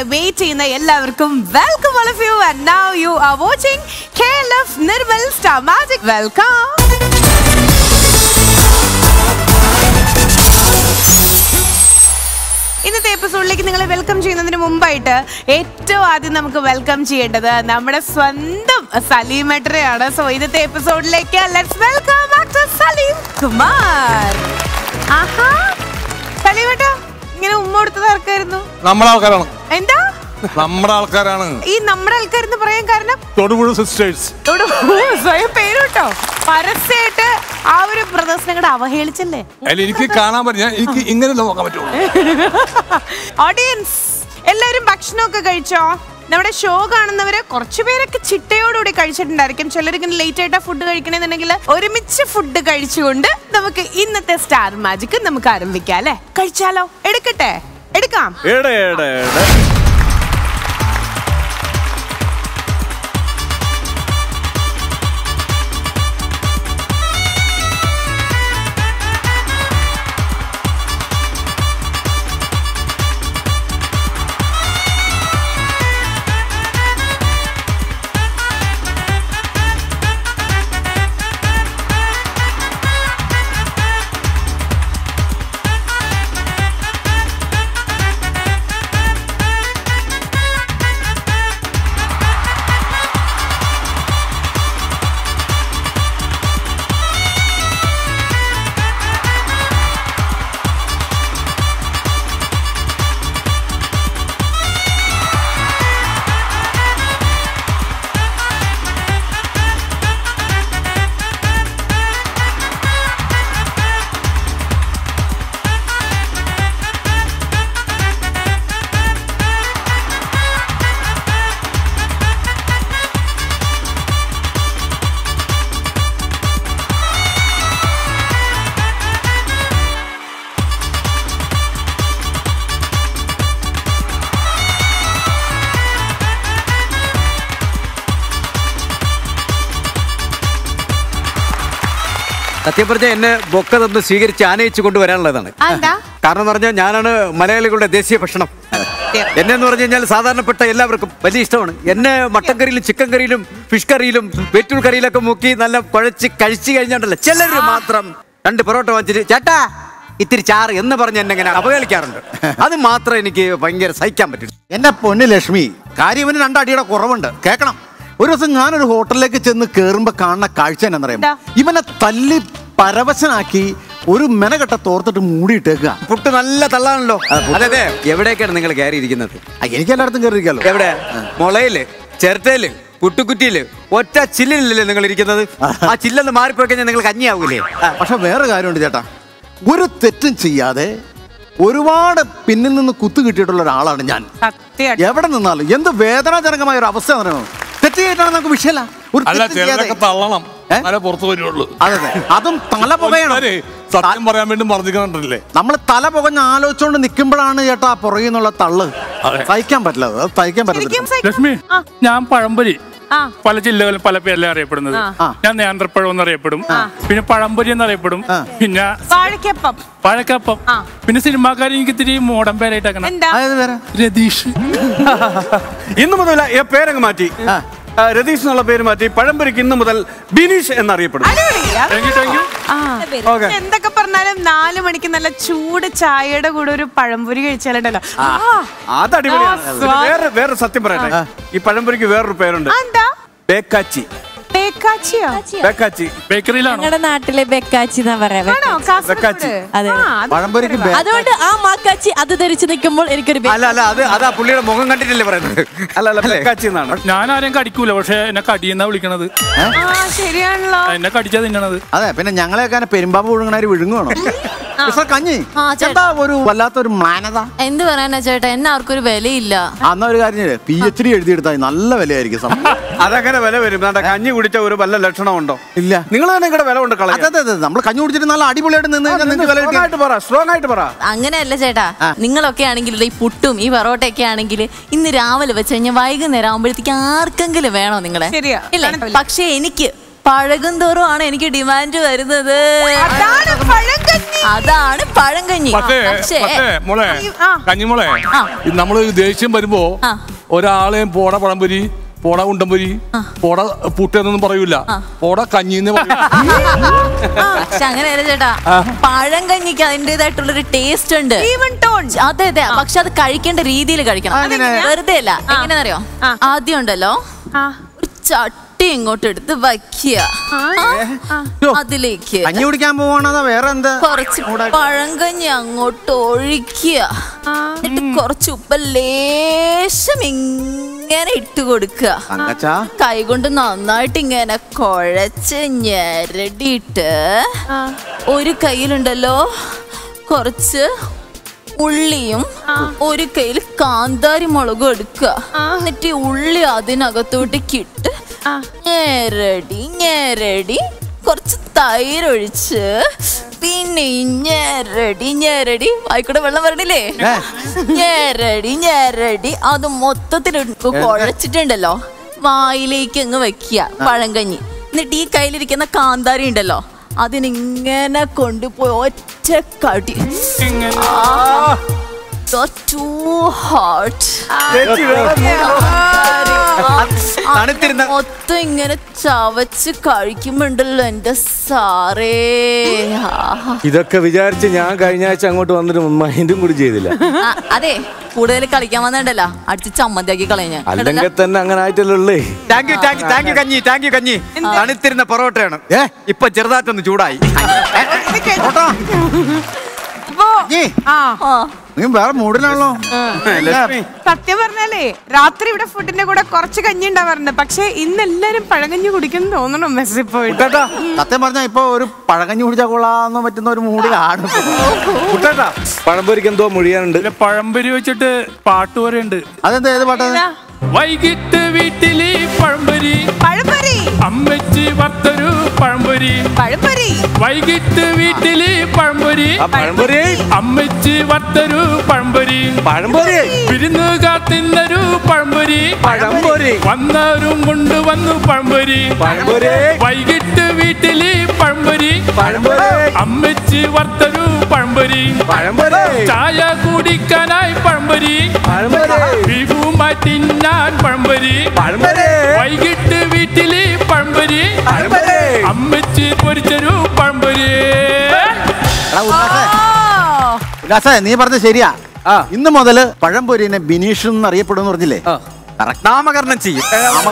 അവിടെ വെയിറ്റ് ചെയ്യുന്ന എല്ലാവർക്കും welcome all of you and now you are watching KLF Nirmal star magic welcome ഇന്നത്തെ എപ്പിസോഡിലേക്ക് നിങ്ങളെ വെൽക്കം ചെയ്യുന്നതിന് മുമ്പായിട്ട് ഏറ്റവും ആദ്യം നമുക്ക് വെൽക്കം ചെയ്യേണ്ടത് നമ്മുടെ സ്വന്തം സലീമേട്ടരെയാണ് സോ ഇന്നത്തെ എപ്പിസോഡിലേക്ക് let's welcome actor Salim Kumar ആഹാ സലീമേട്ട ഇങ്ങനെ ഉമ്മ കൊടുത്തത് ആർക്കായിരുന്നു നമ്മുടെ ആൾക്കാരാണ് എന്താ നമ്മുടെ ആൾക്കാരാണ് ഈ നമ്മുടെ ആൾക്കാരെന്ന് പറയാൻ കാരണം തൊടുപുഴ സിസ്റ്റേഴ്സ് ഇവിടെ സ്വയം പേര് കേട്ടോ പരസ്യമായിട്ട് ആ ഒരു ബ്രദേഴ്സ് നിങ്ങളുടെ അവഹേളിച്ചല്ലേ അതിൽ എനിക്ക് കാണാൻ പറ്റും ഞാൻ എനിക്ക് ഇങ്ങനെ നോക്കാൻ പറ്റുള്ളൂ ഓഡിയൻസ് എല്ലാവരും ഭക്ഷണമൊക്കെ കഴിച്ചോ നമ്മുടെ ഷോ കാണുന്നവര് കുറച്ചു പേരൊക്കെ ചിട്ടയോടുകൂടി കഴിച്ചിട്ടുണ്ടായിരിക്കും ചിലരിങ്ങനെ ലേറ്റ് ആയിട്ടാ ഫുഡ് കഴിക്കണമെന്നുണ്ടെങ്കിൽ ഒരുമിച്ച് ഫുഡ് കഴിച്ചുകൊണ്ട് നമുക്ക് ഇന്നത്തെ സ്റ്റാർ മാജിക് നമുക്ക് ആരംഭിക്കാം അല്ലെ കഴിച്ചാലോ എടുക്കട്ടെ എടുക്കാം എടെ എടെ എടെ സത്യം പറഞ്ഞ എന്നെ ബൊക്ക തന്ന് സ്വീകരിച്ച് ആനയിച്ചു കൊണ്ടുവരാനുള്ളതാണ് എന്താ കാരണം എന്ന് പറഞ്ഞാൽ ഞാനാണ് മലയാളികളുടെ ദേശീയ ഭക്ഷണം എന്നെ എന്ന് പറഞ്ഞു കഴിഞ്ഞാൽ സാധാരണപ്പെട്ട എല്ലാവർക്കും വലിയ ഇഷ്ടമാണ് എന്നെ മട്ടൻ കറിയിലും ചിക്കൻ കറിയിലും ഫിഷ് കറിയിലും വെറ്റൂൾ കറിയിലൊക്കെ മുക്കി നല്ല കുഴച്ച് കഴിച്ചു കഴിഞ്ഞാണ്ടല്ലോ ചിലർ മാത്രം രണ്ട് പൊറോട്ട വാങ്ങിച്ചിട്ട് ചേട്ടാ ഇത്തിരി ചാറ് എന്ന് പറഞ്ഞ് എന്നെ ഇങ്ങനെ അവഹേളിക്കാറുണ്ട് അത് മാത്രം എനിക്ക് ഭയങ്കര സഹിക്കാൻ പറ്റും എന്റെ പൊന്ന് ലക്ഷ്മി കാര്യം ഇവന് രണ്ടടിയുടെ കുറവുണ്ട് കേക്കണം ഒരു ദിവസം ഞാനൊരു ഹോട്ടലിലേക്ക് ചെന്ന് കേറുമ്പോ കാണുന്ന കാഴ്ച എന്നറിയാം എന്താ? ഇവനെ തല്ലി പരവശനാക്കി ഒരു മെനകെട്ട തോർത്തിട്ട് മൂടിയിട്ടേക്കുക പുട്ട് നല്ല തള്ളാണല്ലോ അതെ അതെ എവിടേക്കാണ് നിങ്ങൾ കയറി ഇരിക്കുന്നത് എനിക്ക് എല്ലായിടത്തും കയറിയിരിക്കാലോ എവിടെ മുളയില് ചിരട്ടയില് പുട്ടുകുറ്റിയില് ഒറ്റ ചില്ലിലല്ലേ നിങ്ങൾ ഇരിക്കുന്നത് ആ ചില്ലെന്ന് മാറിപ്പോയി കഴിഞ്ഞാൽ നിങ്ങൾ കഞ്ഞിയാവൂലേ പക്ഷെ വേറെ കാര്യമുണ്ട് ചേട്ടാ ഒരു തെറ്റും ചെയ്യാതെ ഒരുപാട് പിന്നിൽ നിന്ന് കുത്തു കിട്ടിയിട്ടുള്ള ഒരാളാണ് ഞാൻ സത്യം എവിടെ നിന്നാലും എന്ത് വേദനാജനകമായ ഒരു അവസ്ഥ പറയുന്നത് തെറ്റ് ചെയ്തിട്ടാണ് നമുക്ക് വിഷയമല്ല ഒരു അല്ല തെറ്റ് ചെയ്യാതെ ചിലരൊക്കെ തള്ളണം ഏ? നല്ല പുറത്തു വരുള്ളൂ അതെ അതെ അതും തല പുകയണം ആൾക്കാരെ സത്യം പറയാൻ വേണ്ടി മർദ്ദിക്കണല്ലേ നമ്മൾ തല പുകഞ്ഞ് ആലോചിച്ചുകൊണ്ട് നിൽക്കുമ്പോഴാണ് ചേട്ടാ പുറകിൽ നിന്നുള്ള തള്ള് സഹിക്കാൻ പറ്റില്ല അത് സഹിക്കാൻ ശരിക്കും പറ്റില്ല സഹിക്കും. ലക്ഷ്മി ആ. ഞാൻ പഴംപൊരി ആ. പല ജില്ലകളിൽ പല പേരിലും അറിയപ്പെടുന്നത് ആ. ഞാൻ നേന്ത്രപ്പഴം എന്നറിയപ്പെടും പിന്നെ പഴംപൊരി എന്നറിയപ്പെടും പിന്നെ വാഴയ്ക്കപ്പം പഴക്കപ്പം ആ. പിന്നെ സിനിമാക്കാരി എനിക്ക് ഇത്തിരി മോഡം പേരായിട്ടാക്കണം എന്താ അതായത് വേറെ രതീഷ് ഇന്ന് മുതൽ ഈ പേരങ്ങ് മാറ്റി ആ. ആ, രതീഷ് എന്നുള്ള പേര് മാറ്റി പഴംപൊരിക്ക് ഇന്ന് മുതൽ ബിനീഷ് എന്നറിയപ്പെടും അടിപൊളി. അത് താങ്ക് യു താങ്ക് യു ആ. എന്തൊക്കെ പറഞ്ഞാലും നാല് മണിക്ക് നല്ല ചൂട് ചായയുടെ കൂടെ ഒരു പഴംപൊരി കഴിച്ചാലുണ്ടല്ലോ ആ. അത് അടിപൊളിയാണ് ആ, പിന്നെ വേറെ വേറെ സത്യം പറയട്ടെ ഈ പഴംപൊരിക്ക് വേറൊരു പേരുണ്ട് ആ, എന്താ ബേക്കാച്ചി തേക്കാച്ചിയോ ബേക്കാച്ചി ബേക്കറിയിലാണോ ഞങ്ങളുടെ നാട്ടിലെ ബെക്കാച്ചി എന്നാ പറയാ ആണോ കാസർഗോഡ് വെക്കാച്ചി. അതെ. ആ, അത് പഴംപൊരിക്ക് ബേ- അതുകൊണ്ട് ആ മാക്കാച്ചി അത് ധരിച്ചു നിൽക്കുമ്പോൾ എനിക്കൊരു ബെ- അല്ല അല്ല അത് അത് ആ പുള്ളിയുടെ മുഖം കണ്ടിട്ടല്ലേ പറയുന്നത് അല്ല അല്ല ബേക്കാച്ചി എന്നാണ് ഞാൻ ആരെയും കടിക്കൂല പക്ഷെ എന്നെ കടിയെന്നാ വിളിക്കണത് ആ ശരിയാണല്ലോ എന്നെ കടിച്ചാ തിന്നണത് അതെ പിന്നെ ഞങ്ങളെയൊക്കെ പെരുമ്പാമ്പ് വിഴുങ്ങണാര് വിഴുങ്ങുവാണോ മിസ്റ്റർ കഞ്ഞി ആ, ചേട്ടാ. എന്താ ഒരു വല്ലാത്തൊരു മാനത എന്ത് പറയാനാ ചേട്ടാ എന്നെ ആർക്കൊരു വിലയില്ല അന്ന ഒരു കാര്യം പി എച്ച് ഡി എഴുതിയെടുത്താൽ നല്ല വിലയായിരിക്കും സംഭവം. അതങ്ങനെ വില വരും ദാണ്ടെ കഞ്ഞി കുടിച്ച ഒരു വല്ല ലക്ഷണമുണ്ടോ ഇല്ല നിങ്ങൾ തന്നെ ഇവിടെ വില കൊണ്ട് അതെ കളയാം അതെ അതെ നമ്മൾ കഞ്ഞി കുടിച്ചിട്ട് നല്ല അടിപൊളിയായിട്ട് നിന്ന് കഴിഞ്ഞാൽ നിങ്ങൾക്ക് വില സ്ട്രോങ് കിട്ടിയ ആയിട്ട് പറ സ്ട്രോങ് ആയിട്ട് പറ അങ്ങനെയല്ല ചേട്ടാ നിങ്ങളൊക്കെ ആണെങ്കിൽ ഈ പുട്ടും ഈ പൊറോട്ടയൊക്കെ ആണെങ്കിൽ ഇന്ന് രാവിലെ വെച്ച് കഴിഞ്ഞാൽ വൈകുന്നേരം ആകുമ്പോഴത്തേക്ക് ആർക്കെങ്കിലും വേണോ നിങ്ങളെ ശരിയാ. ഇല്ലേ കാണത്തില്ല. പക്ഷെ എനിക്ക് പഴകും തോറും ആണ് എനിക്ക് ഡിമാൻഡ് വരുന്നത് അതാണ് പഴങ്കഞ്ഞി അതാണ് പഴങ്കഞ്ഞി പക്ഷേ പക്ഷേ പക്ഷേ മോളെ ആ. കഞ്ഞിമോളെ ആ. നമ്മള് ദേഷ്യം വരുമ്പോ ആ. ഒരാളെയും പോട പഴംപൊരി പോട ഉണ്ടംപൊരി പോട പുട്ടെന്നൊന്നും പറയൂല പോട കഞ്ഞിന്ന് പറയും പക്ഷെ അങ്ങനെയല്ല ചേട്ടാ പഴങ്കഞ്ഞിക്ക് അതിന്റേതായിട്ടുള്ളൊരു ടേസ്റ്റ് ഉണ്ട് ഈവൻ ടോൺ അതെ അതെ പക്ഷെ അത് കഴിക്കേണ്ട രീതിയിൽ കഴിക്കണം അതെങ്ങനെ? വെറുതെ അല്ല എങ്ങനെയാണെന്നറിയോ ആ. ആദ്യം ഉണ്ടല്ലോ ആ ഒരു ചട്ടി ഇങ്ങോട്ട് എടുത്ത് വയ്ക്കുക അതിലേക്ക് കഞ്ഞി കുടിക്കാൻ പോവാണോ വേറെ എന്താ കുറച്ച് പഴങ്കഞ്ഞി അങ്ങോട്ട് ഒഴിക്കുക എന്നിട്ട് കുറച്ച് ഉപ്പ് ലേശം ഇങ്ങനെ ഇട്ട് കൊടുക്കുക തങ്കച്ചാ കൈകൊണ്ട് നന്നായിട്ട് ഇങ്ങനെ കുഴച്ച് ഞെരടിയിട്ട് ഒരു കയ്യിലുണ്ടല്ലോ കുറച്ച് ഉള്ളിയും ഒരു കയ്യിൽ കാന്താരി മുളകും എടുക്കുക എന്നിട്ട് ഈ ഉള്ളി അതിനകത്തോട്ടേക്ക് ഇട്ട് ഞെരടി ഞെരടി കുറച്ച് തൈരൊഴിച്ച് പിന്നെ ഈ ഞെരടി ഞെരടി വായിക്കൂടെ വെള്ളം വരണില്ലേ ഞെരടി ഞെരടി അത് മൊത്തത്തിൽ കുഴച്ചിട്ടുണ്ടല്ലോ വായിലേക്ക് അങ്ങ് വെക്കുക പഴങ്കഞ്ഞി എന്നിട്ട് ഈ കയ്യിലിരിക്കുന്ന കാന്താരി ഉണ്ടല്ലോ അതിനിങ്ങനെ കൊണ്ടുപോയി ഒറ്റ കടി ടു ഹാർട്ട് തണുത്തിരുന്ന മൊത്തം ഇങ്ങനെ ചവച്ച് കഴിക്കുമ്പോണ്ടല്ലോ എന്റെ സാറേ ആഹാ. ഇതൊക്കെ വിചാരിച്ച് ഞാൻ കഴിഞ്ഞ ആഴ്ച അങ്ങോട്ട് വന്നിട്ട് മൈൻഡും കൂടി ചെയ്തില്ല ആ, അതെ കൂടുതൽ കളിക്കാൻ വന്നിട്ടല്ല അടിച്ച് ചമ്മന്തിയാക്കി കളഞ്ഞ അല്ലെങ്കിൽ തന്നെ അങ്ങനെ ആയിട്ടല്ലേ thank you thank you thank you കഞ്ഞി താങ്ക് യു കഞ്ഞി തണുത്തിരുന്ന പൊറോട്ടയാണ് ഏ? ഇപ്പൊ ചെറുതായിട്ടൊന്ന് ചൂടായി ഓട്ടോ ഇപ്പോ നീ ആ നീ വേറെ മൂഡിലാണല്ലോ ലക്ഷ്മി സത്യം പറഞ്ഞാലേ രാത്രി ഇവിടെ ഫുഡിന്റെ കൂടെ കുറച്ച് കഞ്ഞി ഉണ്ടാവാറുണ്ട് പക്ഷെ ഇന്ന് എല്ലാരും പഴകഞ്ഞി കുടിക്കുന്നു തോന്നണു മെസ്സിൽ പോയിട്ട് കുട്ടേട്ടാ സത്യം പറഞ്ഞാ ഇപ്പൊ ഒരു പഴകഞ്ഞി കുടിച്ചാൽ കൊള്ളാന്ന് പറ്റുന്ന ഒരു മൂഡിലാണ് കുട്ടേട്ടാ പഴംപൊരിക്ക് എന്തോ മുഴിയാനുണ്ട് പിന്നെ പഴംപൊരി വെച്ചിട്ട് പാട്ട് പറയുണ്ട് അതെന്താ ഏത് പാട്ടാ ഇതാ, വൈകിട്ട് വീട്ടില് പഴംപൊരി പഴംപൊരി അമ്മച്ചി വറുത്തൊരു പഴംപൊരി പഴംപൊരി വൈകിട്ട് വീട്ടില് പഴംപൊരി ആ പഴംപൊരി അമ്മച്ചി വറുത്തൊരു പഴംപൊരി പഴംപൊരി വിരുന്ന് കാത്തിന്നൊരു പഴംപൊരി പഴംപൊരി വന്നവരും കൊണ്ടുവന്നു പഴംപൊരി പഴംപൊരി വൈകിട്ട് വീട്ടില് പഴംപൊരി പഴംപൊരി അമ്മച്ചി വറുത്തൊരു പഴംപൊരി പഴംപൊരി ചായ കുടിക്കാനായി പഴംപൊരി പഴംപൊരി വിഭുമായി തിന്നാൻ പഴംപൊരി പഴംപൊരി വൈകിട്ട് വീട്ടില് പഴംപൊരി പഴംപൊരി അമ്മച്ചി പൊരിച്ചൊരു പഴംപൊരി എടാ, ഉല്ലാസേ, ഓ, ഉല്ലാസേ നീ പറഞ്ഞത് ശരിയാ ആ. ഇന്ന് മുതല് പഴംപൊരിനെ ബിനീഷ് എന്ന് അറിയപ്പെടും പറഞ്ഞില്ലേ Correct. നാമകരണം ചെയ്യും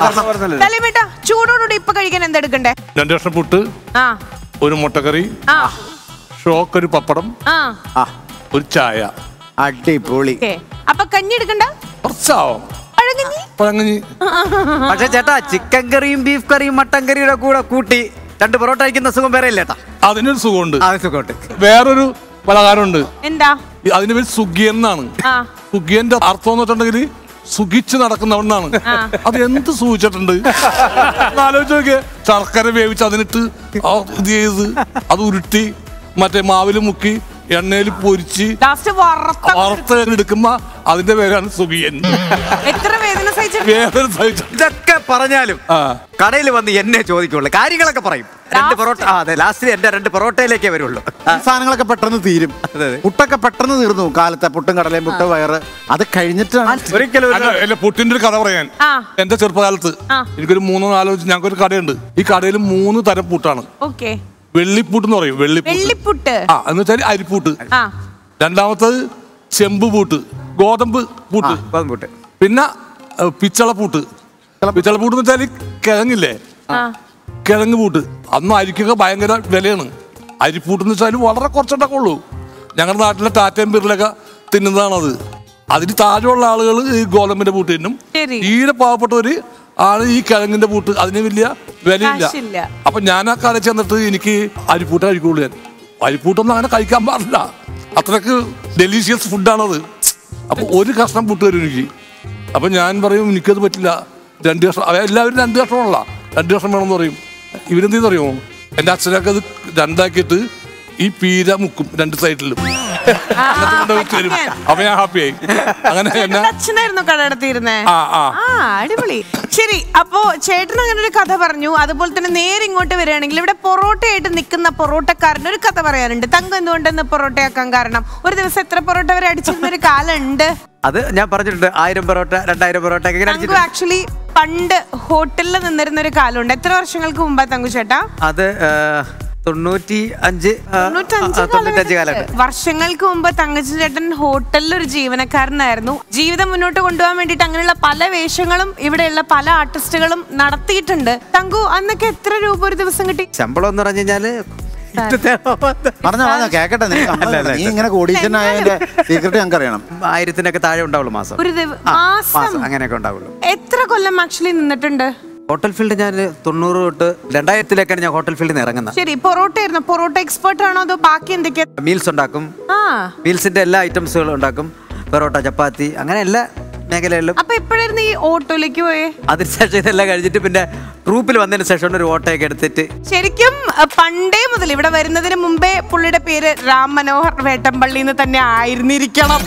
തലമേട്ട ചൂടോടുകൂടി ഇപ്പൊ കഴിക്കാൻ എന്തെടുക്കണ്ടേ രണ്ടു വർഷം പുട്ട് ആ ഒരു മുട്ടക്കറി ആ ഷോക്ക് ഒരു പപ്പടം ആ ആ ഒരു ചായ അടിപൊളി ഓക്കേ അപ്പൊ കഞ്ഞി എടുക്കണ്ട കുറച്ചാവും പഴകഞ്ഞി പഴങ്ങഞ്ഞി പക്ഷെ ചേട്ടാ ചിക്കൻ കറിയും ബീഫ് കറിയും മട്ടൻ കറിയുടെ കൂടെ കൂട്ടി രണ്ട് പൊറോട്ട കഴിക്കുന്ന സുഖം വേറെ ഇല്ല ചേട്ടാ അതിനൊരു സുഖമുണ്ട് ആ സുഖമുണ്ട് വേറൊരു പലഹാരമുണ്ട് എന്താ ഈ അതിന് പേര് സുഖിയൻ എന്നാണ് ആ സുഖിയന്റെ അർത്ഥം എന്ന് വെച്ചിട്ടുണ്ടെങ്കിൽ സുഖിച്ച് നടക്കുന്നവണ്ണാണ് അത് എന്ത് സൂചിച്ചിട്ടുണ്ട് ഒന്ന് ആലോചിച്ച് നോക്കിയേ ശർക്കര വേവിച്ച് അതിനിട്ട് ആ ഇത് ചെയ്ത് അത് ഉരുട്ടി മറ്റേ മാവില് മുക്കി എണ്ണയിൽ പൊരിച്ച് ലാസ്റ്റ് വറുത്ത വറുത്ത് എടുക്കുമ്പോ അതിന്റെ പേരാണ് സുഖിയൻ എത്ര വേദന സഹിച്ചു വേറെ സഹിച്ച ഇതൊക്കെ പറഞ്ഞാലും ആ കടയിൽ വന്ന് എന്നെ ചോദിക്കുള്ളൂ കാര്യങ്ങളൊക്കെ പറയും രണ്ട് പൊറോട്ട ആ അതെ ലാസ്റ്റ് എന്റെ രണ്ട് പൊറോട്ടയിലേക്കേ വരുള്ളൂ ഈ സാധനങ്ങളൊക്കെ പെട്ടെന്ന് തീരും അതെ, അതെ. പുട്ടൊക്കെ പെട്ടെന്ന് തീർന്നു കാലത്തെ പുട്ടും കടലയും പുട്ട് വയറ് അത് കഴിഞ്ഞിട്ടാണ് ഒരിക്കലും ഒരു- അല്ല അല്ല പുട്ടിന്റെ ഒരു കഥ പറയാൻ ആ. എന്റെ ചെറുപ്പകാലത്ത് ആ. എനിക്കൊരു മൂന്നോ നാലോ ഞങ്ങൾക്കൊരു കടയുണ്ട് ഈ കടയിൽ മൂന്ന് തരം പൂട്ടാണ് ഓക്കെ വെള്ളിപ്പൂട്ട് എന്ന് പറയും വെള്ളിപ്പൂട്ട് വെള്ളിപ്പുട്ട് ആ എന്ന് വെച്ചാൽ അരിപ്പൂട്ട് ആ രണ്ടാമത്തത് ചെമ്പ് പൂട്ട് ഗോതമ്പ് പൂട്ട് ഗോതമ്പൂട്ട്. പിന്നെ ഏഹ്, പിച്ചളപ്പൂട്ട് പിച്ചളപ്പൂട്ട് എന്ന് വെച്ചാൽ കിഴങ്ങില്ലേ ആ കിഴങ്ങ് പൂട്ട് അന്ന് അരിക്കൊക്കെ ഭയങ്കര വിലയാണ് അരിപ്പൂട്ട് എന്ന് വെച്ചാൽ വളരെ കുറച്ചുണ്ടാക്കേ ഉള്ളൂ ഞങ്ങളുടെ നാട്ടിലെ ടാറ്റയും ബിർലൊക്കെ തിന്നുന്നതാണത് അതിന് താഴെയുള്ള ആളുകൾ ഈ ഗോതമ്പിന്റെ പൂട്ട് തിന്നും ശരി. തീരെ പാവപ്പെട്ടവര് ആണ് ഈ കിഴങ്ങിന്റെ പൂട്ട് അതിന് വലിയ വിലയില്ല കാശില്ല. അപ്പൊ ഞാൻ ആ കടയിൽ ചെന്നിട്ട് എനിക്ക് അരിപ്പൂട്ട് കഴിക്കുള്ളൂ ഞാൻ അരിപ്പൂട്ടൊന്നും അങ്ങനെ കഴിക്കാൻ പാടില്ല അത്രക്ക് ഡെലീഷ്യസ് ഫുഡാണത് അപ്പൊ ഒരു കഷ്ണം പുട്ട് തരും എനിക്ക് അപ്പൊ ഞാൻ പറയും എനിക്കത് പറ്റില്ല രണ്ട് കഷ്ണം അവ എല്ലാവരും രണ്ട് കഷ്ണമുള്ള രണ്ട് കഷ്ണം വേണമെന്ന് പറയും ഇവരെന്തെന്ന് അറിയുമോ എൻ്റെ അച്ഛനൊക്കെ അത് രണ്ടാക്കിയിട്ട് ഈ പീര മുക്കും രണ്ട് സൈഡിലും ആ, എന്നിട്ട് കൊണ്ടുപോയി തരും പറ്റിക്കാൻ. അപ്പൊ ഞാൻ ഹാപ്പിയായി അങ്ങനെ എന്നെ അച്ഛനായിരുന്നു കട നടത്തിയിരുന്നേ ആ ആ ആ അടിപൊളി ശരി അപ്പോ ചേട്ടൻ അങ്ങനെ ഒരു കഥ പറഞ്ഞു അതുപോലെ തന്നെ നേരെ ഇങ്ങോട്ട് വരികയാണെങ്കിൽ ഇവിടെ പൊറോട്ടയായിട്ട് നിൽക്കുന്ന പൊറോട്ടക്കാരന് ഒരു കഥ പറയാനുണ്ട് തങ്കം എന്തുകൊണ്ടെന്ന് പൊറോട്ടയാക്കാൻ കാരണം ഒരു ദിവസം എത്ര പൊറോട്ട വരെ അടിച്ചിരുന്ന ഒരു കാലുണ്ട് അത് ഞാൻ പറഞ്ഞിട്ടുണ്ട് ആയിരം പൊറോട്ട രണ്ടായിരം പൊറോട്ട ഒക്കെ ഇങ്ങനെ തങ്കു അടിച്ചിട്ടുണ്ട് ആക്ച്വലി പണ്ട് ഹോട്ടലിൽ നിന്നിരുന്ന ഒരു കാലുണ്ട് എത്ര വർഷങ്ങൾക്ക് മുമ്പാ തങ്കു ചേട്ടാ അത് ആ, തൊണ്ണൂറ്റി അഞ്ച് ആ, തൊണ്ണൂറ്റഞ്ച് ആ, തൊണ്ണൂറ്റഞ്ച് കാലഘട്ടം കാലഘട്ടം. വർഷങ്ങൾക്ക് മുമ്പ് തങ്കച്ചൻ ചേട്ടൻ ഹോട്ടലിൽ ഒരു ജീവനക്കാരനായിരുന്നു ജീവിതം മുന്നോട്ട് കൊണ്ടുപോകാൻ വേണ്ടിയിട്ട് അങ്ങനെയുള്ള പല വേഷങ്ങളും ഇവിടെയുള്ള പല ആർട്ടിസ്റ്റുകളും നടത്തിയിട്ടുണ്ട് തങ്കു അന്നൊക്കെ എത്ര രൂപ ഒരു ദിവസം കിട്ടി ശമ്പളം എന്ന് പറഞ്ഞു കഴിഞ്ഞാല് പറഞ്ഞ പറഞ്ഞ കേക്കട്ടെ നീ സമ്മതം. നീ ഇങ്ങനെ കോടീശ്വരനായതിന്റെ സീക്രട്ട് ഞങ്ങൾക്ക് അറിയണം ആയിരത്തിനൊക്കെ താഴെ ഉണ്ടാവുള്ളൂ മാസം ഒരു ദിവ- ആ, മാസം മാസം അങ്ങനെയൊക്കെ ഉണ്ടാവുള്ളൂ എത്ര കൊല്ലം ആക്ച്വലി നിന്നിട്ടുണ്ട് ഹോട്ടൽ ഫീൽഡ് ഞാൻ തൊണ്ണൂറ് തൊട്ട് രണ്ടായിരത്തിലേക്കാണ് ഞാൻ ഹോട്ടൽ ഫീൽഡിൽ നിന്ന് ഇറങ്ങുന്നത് ശരി പൊറോട്ട ആയിരുന്നു പൊറോട്ട എക്സ്പേർട്ട് ആണോ അതോ ബാക്കി എന്തൊക്കെയാ മീൽസ് ഉണ്ടാക്കും ആ മീൽസിന്റെ എല്ലാ ഐറ്റംസുകളും ഉണ്ടാക്കും പൊറോട്ട ചപ്പാത്തി അങ്ങനെ എല്ലാ മേഖലകളിലും അപ്പൊ എപ്പോഴായിരുന്നു ഈ ഓട്ടോയിലേക്ക് പോയേ അതിനുശേഷം ഇതെല്ലാം കഴിഞ്ഞിട്ട് പിന്നെ ട്രൂപ്പിൽ വന്നതിന് ശേഷം ഒരു ഓട്ടോയൊക്കെ എടുത്തിട്ട് ശരിക്കും അ, പണ്ടേ മുതൽ ഇവിടെ വരുന്നതിന് മുമ്പേ പുള്ളിയുടെ പേര് രാം മനോഹർ വേട്ടമ്പള്ളി എന്ന് തന്നെ ആയിരുന്നിരിക്കണം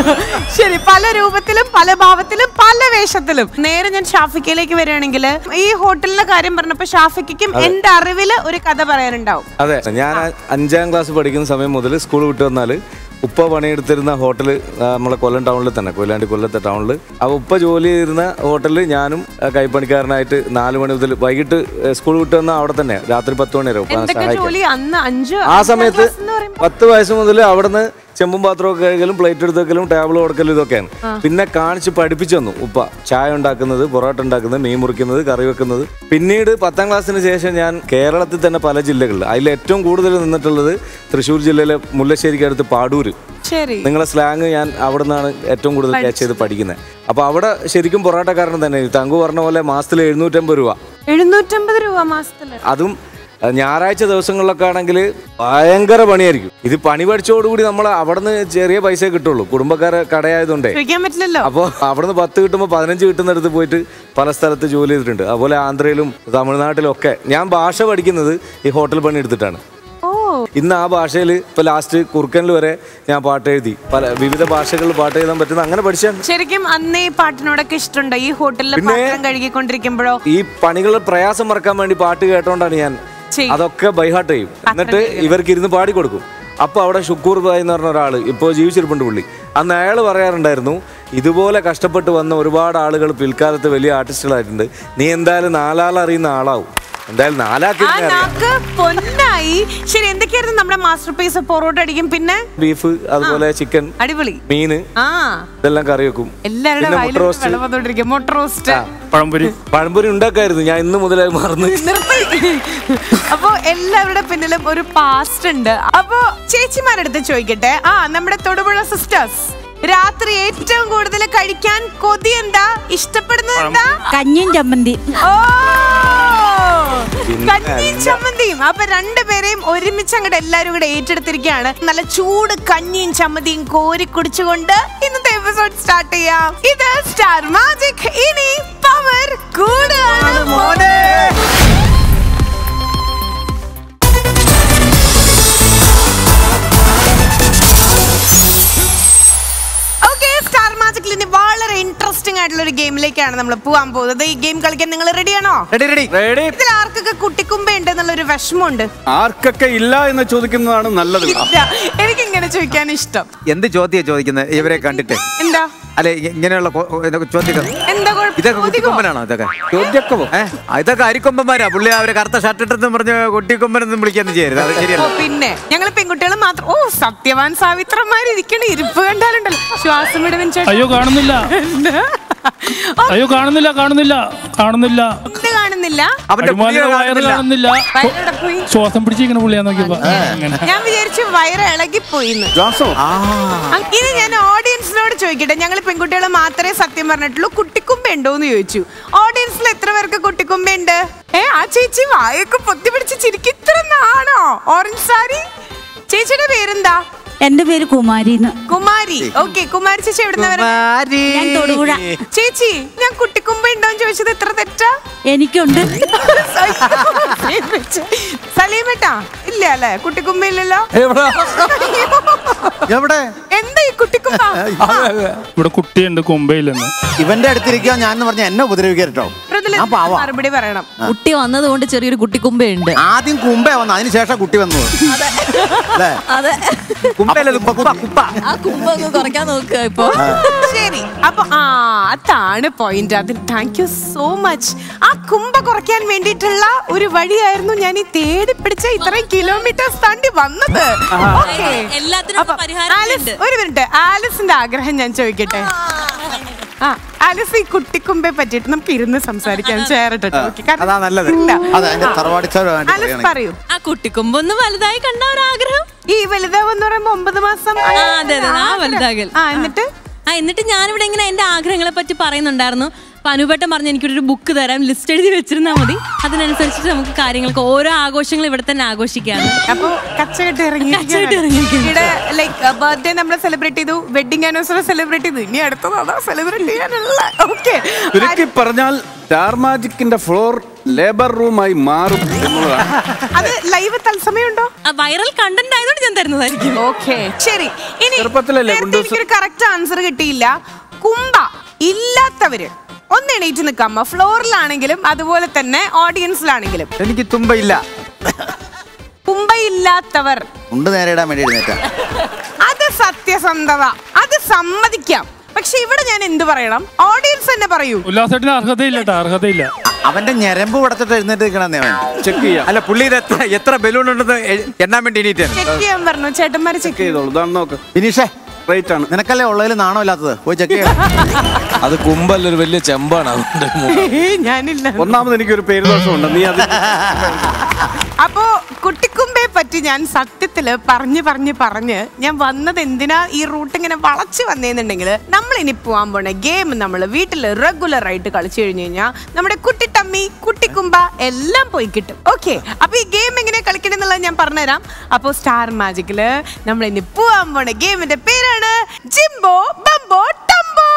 ശരി പല രൂപത്തിലും പല ഭാവത്തിലും പല വേഷത്തിലും നേരെ ഞാൻ ഷാഫിക്കയിലേക്ക് വരികയാണെങ്കിൽ ഈ ഹോട്ടലിലെ കാര്യം പറഞ്ഞപ്പോ ഷാഫിക്കും എന്റെ അറിവില് ഒരു കഥ പറയാനുണ്ടാവും അതെ ഞാൻ അഞ്ചാം ക്ലാസ് പഠിക്കുന്ന സമയം മുതൽ സ്കൂൾ വിട്ട് വന്നാൽ ഉപ്പ പണിയെടുത്തിരുന്ന ഹോട്ടൽ നമ്മളെ കൊല്ലം ടൗണിൽ തന്നെ കൊയിലാണ്ടി കൊല്ലത്തെ ടൗണിൽ അപ്പോൾ ഉപ്പ ജോലി ചെയ്തിരുന്ന ഹോട്ടലിൽ ഞാനും ആ, കൈപ്പണിക്കാരനായിട്ട് നാല് മണി മുതൽ വൈകിട്ട് സ്കൂൾ വിട്ട് വന്നാൽ അവിടെ തന്നെ രാത്രി പത്ത് മണി വരെ ഉപ്പാനെ എന്തൊക്കെ സഹായിക്കാൻ ജോലി അന്ന് അഞ്ച് ആ സമയത്ത് പത്ത് വയസ്സ് മുതൽ അവിടുന്ന് ചെമ്പും പാത്രമൊക്കെ കഴുകലും പ്ലേറ്റ് എടുത്ത് വെക്കലും ടേബിൾ കൊടുക്കലും ഇതൊക്കെയാണ് പിന്നെ കാണിച്ച് പഠിപ്പിച്ചു തന്നു ഉപ്പ ചായ ഉണ്ടാക്കുന്നത് പൊറോട്ട ഉണ്ടാക്കുന്നത് മീൻ മുറിക്കുന്നത് കറി വെക്കുന്നത് പിന്നീട് പത്താം ക്ലാസ്സിന് ശേഷം ഞാൻ കേരളത്തിൽ തന്നെ പല ജില്ലകളിൽ അതിൽ ഏറ്റവും കൂടുതൽ നിന്നിട്ടുള്ളത് തൃശ്ശൂർ ജില്ലയിലെ മുല്ലശ്ശേരിക്ക് അടുത്ത് പാടൂര് ശരി നിങ്ങളെ സ്ലാങ് ഞാൻ അവിടെ നിന്നാണ് ഏറ്റവും കൂടുതൽ ക്യാച്ച് ചെയ്ത് പഠിക്കുന്നത് അപ്പോൾ അവിടെ ശരിക്കും പൊറോട്ടക്കാരൻ തന്നെ തങ്കു പറഞ്ഞ പോലെ മാസത്തിൽ എഴുന്നൂറ്റമ്പത് രൂപ എഴുന്നൂറ്റമ്പത് രൂപ മാസത്തില് അതും അഹ് ഞായറാഴ്ച ദിവസങ്ങളിലൊക്കെ ആണെങ്കിൽ ഭയങ്കര പണിയായിരിക്കും ഇത് പണി പഠിച്ചോടുകൂടി നമ്മൾ അവിടുന്ന് ചെറിയ പൈസ കിട്ടുള്ളൂ കുടുംബക്കാരെ കടയായതുകൊണ്ടേ ചോദിക്കാൻ പറ്റില്ലല്ലോ അപ്പോൾ അവിടുന്ന് പത്ത് കിട്ടുമ്പോൾ പതിനഞ്ച് കിട്ടുന്നിടത്ത് പോയിട്ട് പല സ്ഥലത്ത് ജോലി ചെയ്തിട്ടുണ്ട് അതുപോലെ ആന്ധ്രയിലും തമിഴ്നാട്ടിലും ഒക്കെ ഞാൻ ഭാഷ പഠിക്കുന്നത് ഈ ഹോട്ടൽ പണി എടുത്തിട്ടാണ് ഓ ഇന്ന് ആ ഭാഷയിൽ ഇപ്പൊ ലാസ്റ്റ് കുറുക്കനിൽ വരെ ഞാൻ പാട്ട് എഴുതി പല വിവിധ ഭാഷകളിൽ പാട്ട് എഴുതാൻ പറ്റുന്ന അങ്ങനെ പഠിച്ചാണ് ശരിക്കും അന്നേ ഈ പാട്ടിനോടൊക്കെ ഇഷ്ടമുണ്ടോ ഈ ഹോട്ടലിൽ പിന്നെ- പാത്രം കഴുകിക്കൊണ്ടിരിക്കുമ്പോഴോ ഈ പണികളുടെ പ്രയാസം മറക്കാൻ വേണ്ടി പാട്ട് കേട്ടോണ്ടാണ് ഞാൻ ചെയ്യും. അതൊക്കെ ബൈഹാർട്ട് ചെയ്യും എന്നിട്ട് ഇവർക്ക് ഇരുന്ന് പാടി കൊടുക്കും അപ്പൊ അവിടെ ഷുക്കൂർ ബായ് എന്ന് പറഞ്ഞ ഒരാള് ഇപ്പോൾ ജീവിച്ചിരിപ്പുണ്ട് പുള്ളി അന്ന് അയാൾ പറയാറുണ്ടായിരുന്നു ഇതുപോലെ കഷ്ടപ്പെട്ട് വന്ന ഒരുപാട് ആളുകൾ പിൽക്കാലത്ത് വലിയ ആർട്ടിസ്റ്റുകളായിട്ടുണ്ട് നീ എന്തായാലും നാലാൾ അറിയുന്ന ആളാവും എന്തായാലും നാലാക്കി ആ നാക്ക് പൊന്നായി ശരി എന്തൊക്കെയായിരുന്നു നമ്മുടെ മാസ്റ്റർ പീസ് പൊറോട്ട അടിക്കും പിന്നെ ബീഫ് അതുപോലെ ചിക്കൻ അടിപൊളി മീന് ആ ഇതെല്ലാം കറി വെക്കും എല്ലാവരുടെ പിന്നെ മുട്ട വായിലും റോസ്റ്റ് വെള്ളം വന്നോണ്ടിരിക്കും മുട്ട റോസ്റ്റ് പഴംപൊരി പഴംപൊരി ഉണ്ടാക്കായിരുന്നു ഞാൻ ഇന്ന് മുതലേ മറന്ന് നിർത്തി അപ്പോ എല്ലാവരുടെ പിന്നിലും ഒരു പാസ്റ്റ് ഉണ്ട് അപ്പോ ചേച്ചിമാരടുത്ത് ചോദിക്കട്ടെ ആ നമ്മുടെ തൊടുപുഴ സിസ്റ്റേഴ്സ് രാത്രി ഏറ്റവും കൂടുതൽ കഴിക്കാൻ കൊതി എന്താ ഇഷ്ടപ്പെടുന്നത് എന്താ കഞ്ഞിയും ചമ്മന്തി ഓ കഞ്ഞിയും ചമ്മന്തിയും അപ്പൊ രണ്ടുപേരെയും ഒരുമിച്ച് അങ്ങോട്ട് എല്ലാരും കൂടെ ഏറ്റെടുത്തിരിക്കുകയാണ് നല്ല ചൂട് കഞ്ഞിയും ചമ്മന്തിയും കോരി കുടിച്ചുകൊണ്ട് ഇന്നത്തെ എപ്പിസോഡ് സ്റ്റാർട്ട് ചെയ്യാം ഇത് സ്റ്റാർ മാജിക് ഇനി പവർ കൂടുതലാണ് മോനെ ഓക്കെ സ്റ്റാർ മാജിക്കിൽ ഇനി വളരെ ഇൻട്രസ്റ്റിംഗ് ആയിട്ടുള്ള ഒരു ഗെയിമിലേക്കാണ് നമ്മൾ പോവാൻ പോകുന്നത് ഈ ഗെയിം കളിക്കാൻ നിങ്ങൾ റെഡിയാണോ റെഡി റെഡി റെഡി ഇതിൽ ആർക്കൊക്കെ കുട്ടിക്കുമ്പ ഉണ്ട് എന്നുള്ളൊരു വിഷമമുണ്ട് ആർക്കൊക്കെ ഇല്ല എന്ന് ചോദിക്കുന്നതാണ് നല്ലത് ഇല്ല എനിക്ക് ഇങ്ങനെ ചോദിക്കാൻ ഇഷ്ടം എന്ത് ചോദ്യം ചോദിക്കുന്നത് ഇവരെ കണ്ടിട്ട് എന്താ അല്ലെ ഇങ്ങനെയുള്ള കൊ- ഇതൊക്കെ ചോദ്യം എന്താ കുഴപ്പം? ഇതൊക്കെ ചോദിക്കോ? കുട്ടിക്കൊമ്പനാണോ ഇതൊക്കെ ചോദ്യക്കൊമ്പോ ഏഹ് ഇതൊക്കെ അരിക്കൊമ്പന്മാരാ പുള്ളി അവരെ കറുത്ത ഷർട്ട് ഇട്ടെന്ന് പറഞ്ഞ് കുട്ടിക്കൊമ്പനൊന്നും വിളിക്കാന്ന് ചെയ്യരുത് അത് ഓ ശരിയല്ല പിന്നെ ഞങ്ങൾ പെൺകുട്ടികൾ മാത്രം ഓ സത്യവാൻ സാവിത്രന്മാരിയ്ക്കണ ഇരിപ്പ് കണ്ടാലുണ്ടല്ലോ ശ്വാസം വിടുവൻ ചേട്ടാ അയ്യോ കാണുന്നില്ല അയ്യോ കാണുന്നില്ല കാണുന്നില്ല കാണുന്നില്ല ഇത് കാണുന്നില്ല അവന്റെ പുള്ളിയെ അടിമാലിയുടെ വയറ് കാണുന്നില്ല. കാണുന്നില്ല വയറെവിടെ പോയി ശ്വാസം പിടിച്ചിരിക്കണ പുള്ളിയാ നോക്കിയപ്പോ അങ്ങനെ ഞാൻ വിചാരിച്ചു വയറ് ഇളകിപ്പോയിന്ന് ജോസോ ആ, ഇനി ഞാൻ ഓഡിയൻസിനോട് ചോദിക്കട്ടെ ഞങ്ങൾ പെൺകുട്ടികൾ മാത്രമേ സത്യം പറഞ്ഞിട്ടുള്ളൂ കുട്ടിക്കുമ്പ ഉണ്ടോ എന്ന് ചോദിച്ചു ഓഡിയൻസിൽ എത്ര പേർക്ക് കുട്ടിക്കുമ്പ ഉണ്ട് ഏ ആ ചേച്ചി വായൊക്കെ പൊത്തി പിടിച്ച് ചിരിക്കും ഇത്ര നാണോ ഓറഞ്ച് സാരി ചേച്ചിയുടെ പേരെന്താ എന്റെ പേര് കുമാരിന്ന് കുമാരി ഓക്കെ കുമാരി ചേച്ചി എവിടുന്ന കുമാരി. ഞാൻ തൊടുപുഴ ചേച്ചി ഞാൻ കുട്ടിക്കുമ്പ ഉണ്ടോന്ന് ചോദിച്ചത് എത്ര തെറ്റാ എനിക്കുണ്ട് സലീമേട്ട ഇണ്ടാ ഇല്ല അല്ലേ കുട്ടിക്കുമ്പ ഇല്ലല്ലോ എവിടെ എവിടെ എന്താ ഈ കുട്ടിക്കുമ്പ ഇവിടെ കുട്ടിയുണ്ട് കുമ്പയില്ലെന്ന് ഇവന്റെ അടുത്തിരിക്കുക ഞാൻ എന്ന് പറഞ്ഞ എന്നെ ഉപദ്രവിക്കരുട്ടോ മൃദുല, ഞാൻ പാവാ മറുപടി പറയണം കുട്ടി വന്നതുകൊണ്ട് ചെറിയൊരു കുട്ടിക്കുമ്പയുണ്ട് ആദ്യം കുമ്പേ വന്നു അതിന് ശേഷം കുട്ടി വന്നു അല്ലേ അതെ കുമ്പയല്ലത് കുപ്പ കുപ്പ ആ കുമ്പ ഒന്ന് കുറയ്ക്കാൻ നോക്കുക ഇപ്പൊ ശരി അപ്പൊ ആ അതാണ് പോയിന്റ് അതിന് താങ്ക് യു സോ മച്ച് ആ കുമ്പ കുറയ്ക്കാൻ വേണ്ടിയിട്ടുള്ള ഒരു വഴിയായിരുന്നു ഞാൻ ഈ തേടി പിടിച്ച ഇത്രയും കിലോമീറ്റേഴ്സ് താണ്ടി വന്നത് Okay. എല്ലാത്തിനും അപ്പൊ പരിഹാരം ആലിസ് ഒരു മിനിറ്റ് ആലിസിന്റെ ആഗ്രഹം ഞാൻ ചോദിക്കട്ടെ ആ ആലിസ് ഈ കുട്ടിക്കുമ്പെ പറ്റിയിട്ട് നമുക്ക് ഇരുന്ന് സംസാരിക്കാം ചേരട്ടെ അതാ നല്ലത്. അതെ അതിന്റെ തറവാടിച്ചാലുമായിട്ട് ആലിസ് പറയുകയാണെങ്കിൽ പറയൂ ആ കുട്ടിക്കുമ്പൊന്ന് വലുതായി കണ്ട ഒരാഗ്രഹം ഈ വലുതാവെന്ന് പറയുമ്പോ ഒമ്പത് മാസം ആ, അതെ, അതെ, ആ വലുതാകൽ. ആ എന്നിട്ട് ആ എന്നിട്ട് ഞാനിവിടെ ഇങ്ങനെ എന്റെ ആഗ്രഹങ്ങളെ പറ്റി പറയുന്നുണ്ടായിരുന്നു അപ്പൊ അനുപേട്ടൻ പറഞ്ഞ് എനിക്കൊരു ബുക്ക് തരാം ലിസ്റ്റ് എഴുതി വെച്ചിരുന്നാൽ മതി അതിനനുസരിച്ചിട്ട് നമുക്ക് കാര്യങ്ങൾക്ക് ഓരോ ആഘോഷങ്ങൾ ഇവിടെ തന്നെ ആഘോഷിക്കാണ് അപ്പൊ കച്ചകെട്ട് കച്ചകെട്ട് ഇറങ്ങിയിരിക്കുകയാണ്. ഇവിടെ ലൈക്ക് ബർത്ത്ഡേ നമ്മൾ സെലിബ്രേറ്റ് ചെയ്തു വെഡിങ് ആനിവേഴ്സറി സെലിബ്രേറ്റ് ചെയ്തു ഇനി അടുത്തതാണ് സെലിബ്രേറ്റ് ചെയ്യാനുള്ള ഓക്കെ ചുരുക്കി പറഞ്ഞാൽ സ്റ്റാർ മാജിക്കിന്റെ ഫ്ലോർ ലേബർ റൂമായി മാറും എന്നുള്ളതാണ് അത് ലൈവ് തത്സമയമുണ്ടോ വൈറൽ കണ്ടന്റ് ആയതുകൊണ്ട് ഞാൻ തരുന്നതായിരിക്കും ഓക്കെ ശരി ഇനി ചെറുപ്പത്തിലല്ലേ നേരത്തെ Windows? എനിക്കൊരു കറക്റ്റ് ആൻസർ കിട്ടിയില്ല കുംഭ ഇല്ലാത്തവര് ഒന്ന് എണീറ്റ് നിൽക്കാമോ ഫ്ലോറിലാണെങ്കിലും അതുപോലെ തന്നെ ഓഡിയൻസിലാണെങ്കിലും എനിക്ക് തുമ്പയില്ല കുംഭ ഇല്ലാത്തവർ ഉണ്ട് നേരെ ഇടാൻ വേണ്ടി എഴുന്നേറ്റ അത് സത്യസന്ധത അത് സമ്മതിക്കാം പക്ഷെ ഇവിടെ ഞാൻ എന്ത് പറയണം ഓഡിയൻസ് തന്നെ പറയൂ ഉല്ലാസേട്ടിന് അർഹതയില്ല കേട്ടോ അർഹതയില്ല അവന്റെ ഞരമ്പ് പടച്ചിട്ട് എഴുന്നേറ്റ് നിൽക്കണമെന്നേ അവൻ ചെക്ക് ചെയ്യാം അല്ല പുള്ളി ഇത് എത്ര എത്ര ബലൂൺ ഉണ്ടെന്ന് എ- എണ്ണാൻ വേണ്ടി എണീറ്റാണ് ചെക്ക് ചെയ്യാൻ പറഞ്ഞു ചേട്ടന്മാര് ചെക്ക് ചെക്ക് ചെയ്തോളൂ ഇതാണ് നോക്ക് ഫിനിഷേ റേറ്റ് ആണ് നിനക്കല്ലേ ഉള്ളതിൽ നാണോ ഇല്ലാത്തത് പോയി ചെക്ക് ചെയ്യാം അത് കുമ്പല്ല ഒരു വലിയ ചെമ്പാണ് അതുകൊണ്ട് മുഖം. ഞാനില്ല ഒന്നാമത് എനിക്കൊരു പേര് ദോഷമുണ്ട് നീ അത് അപ്പോ കുട്ടിക്കുമ്പെ പറ്റി ഞാൻ സത്യത്തില് പറഞ്ഞു പറഞ്ഞു പറഞ്ഞ് ഞാൻ വന്നത് എന്തിനാ ഈ റൂട്ട് ഇങ്ങനെ വളച്ച് വന്നേന്നുണ്ടെങ്കിൽ നമ്മൾ ഇനി പോവാൻ പോണ ഗെയിം നമ്മൾ വീട്ടിൽ റെഗുലർ ആയിട്ട് കളിച്ചു കഴിഞ്ഞു കഴിഞ്ഞാൽ നമ്മുടെ കുട്ടിട്ടമ്മി കുട്ടിക്കുമ്പ എല്ലാം പോയി കിട്ടും ഓക്കെ അപ്പൊ ഈ ഗെയിം എങ്ങനെ കളിക്കണമെന്നുള്ളത് ഞാൻ പറഞ്ഞുതരാം അപ്പോൾ സ്റ്റാർ മാജിക്കില് നമ്മൾ ഇനി പോവാൻ പോണ ഗെയിമിന്റെ പേരാണ് ജിംബോ ബംബോ ടംബോ